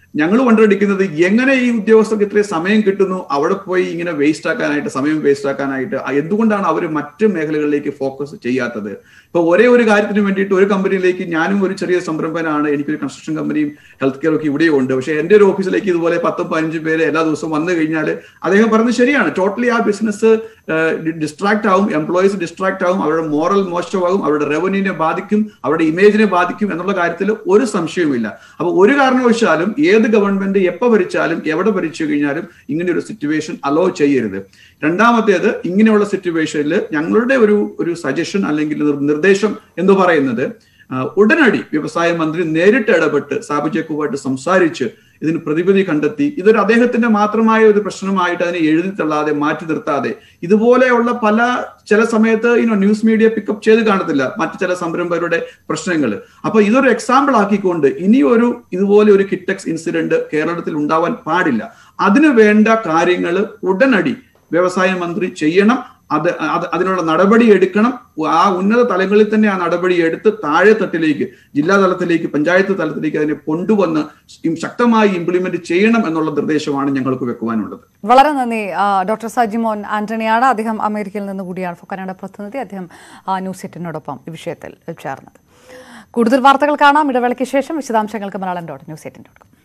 ഞങ്ങൾ കൊണ്ടടിക്കുന്നത് എങ്ങനെ ഈ ഉദ്യോഗസ്ഥർക്ക് ഇത്രയും സമയം കിട്ടുന്നു അവിടെ പോയി ഇങ്ങനെ വേസ്റ്റ് ആക്കാനായിട്ട് സമയം വേസ്റ്റ് ആക്കാനായിട്ട് ആ എന്തുകൊണ്ടാണ് അവർ മറ്റ് മേഖലകളിലേക്ക് ഫോക്കസ് ചെയ്യാത്തത് ഇപ്പൊ ഒരേ ഒരു കാര്യത്തിന് വേണ്ടിയിട്ട് ഒരു കമ്പനിയിലേക്ക് ഞാനും ഒരു ചെറിയ സംരംഭനാണ് എനിക്കൊരു കൺസ്ട്രക്ഷൻ കമ്പനിയും ഹെൽത്ത് കെയർ ഒക്കെ ഇവിടെയും ഉണ്ട് പക്ഷേ എന്റെ ഒരു ഓഫീസിലേക്ക് ഇതുപോലെ പത്തും പതിനഞ്ചും പേര് എല്ലാ ദിവസവും വന്നു കഴിഞ്ഞാൽ അദ്ദേഹം പറഞ്ഞത് ശരിയാണ് ടോട്ടലി ആ ബിസിനസ് ഡിസ്ട്രാക്ട് ആവും എംപ്ലോയീസ് ഡിസ്ട്രാക്ട് ആവും അവരുടെ മോറൽ മോശമാകും അവരുടെ റവന്യൂവിനെ ബാധിക്കും അവരുടെ ഇമേജിനെ ബാധിക്കും എന്നുള്ള കാര്യത്തിൽ ഒരു സംശയവുമില്ല അപ്പൊ ഒരു കാരണവശാലും ഏത് ഗവൺമെന്റ് എപ്പോ ഭരിച്ചാലും എവിടെ ഭരിച്ചു കഴിഞ്ഞാലും ഇങ്ങനെ ഒരു സിറ്റുവേഷൻ അലോ ചെയ്യരുത് രണ്ടാമത്തേത് ഇങ്ങനെയുള്ള സിറ്റുവേഷനിൽ ഞങ്ങളുടെ ഒരു ഒരു സജഷൻ അല്ലെങ്കിൽ നിർ- നിർദ്ദേശം എന്ന് പറയുന്നത് ആ, ഉടനടി വ്യവസായ മന്ത്രി നേരിട്ട് ഇടപെട്ട് സാബു ജേക്കുമായിട്ട് സംസാരിച്ച് ഇതിന് പ്രതിവിധി കണ്ടെത്തി ഇതൊരു അദ്ദേഹത്തിന്റെ മാത്രമായ ഒരു പ്രശ്നമായിട്ട് അതിനെ എഴുതി തള്ളാതെ മാറ്റി നിർത്താതെ ഇതുപോലെയുള്ള പല ചില സമയത്ത് ഇനോ ന്യൂസ് മീഡിയ പിക്കപ്പ് ചെയ്ത് കാണത്തില്ല മറ്റു ചില സംരംഭകരുടെ പ്രശ്നങ്ങൾ അപ്പൊ ഇതൊരു എക്സാമ്പിൾ ആക്കിക്കൊണ്ട് ഇനി ഒരു ഇതുപോലെ ഒരു കിറ്റക്സ് ഇൻസിഡന്റ് കേരളത്തിൽ ഉണ്ടാവാൻ പാടില്ല അതിന് വേണ്ട കാര്യങ്ങൾ ഉടനടി വ്യവസായ മന്ത്രി ചെയ്യണം അത് അത് അതിനുള്ള നടപടി എടുക്കണം ആ ഉന്നത തലങ്ങളിൽ തന്നെ ആ നടപടി എടുത്ത് താഴെ തട്ടിലേക്ക് ജില്ലാ തലത്തിലേക്ക് പഞ്ചായത്ത് തലത്തിലേക്ക് അതിനെ കൊണ്ടുവന്ന് ശക്തമായി ഇംപ്ലിമെന്റ് ചെയ്യണം എന്നുള്ള നിർദ്ദേശമാണ് ഞങ്ങൾക്ക് വെക്കുവാനുള്ളത് വളരെ നന്ദി ആ, ഡോക്ടർ സജിമോൻ ആന്റണിയാണ് അദ്ദേഹം അമേരിക്കയിൽ നിന്ന് കൂടിയാണ് ഫൊക്കാനയുടെ പ്രതിനിധി അദ്ദേഹം ആ, ന്യൂസ് എറ്റിനോടൊപ്പം ഈ വിഷയത്തിൽ ചേർന്നത് കൂടുതൽ വാർത്തകൾ കാണാം ഇടവേളയ്ക്ക് ശേഷം വിശദാംശങ്ങൾക്ക് Malayalam dot news eighteen dot com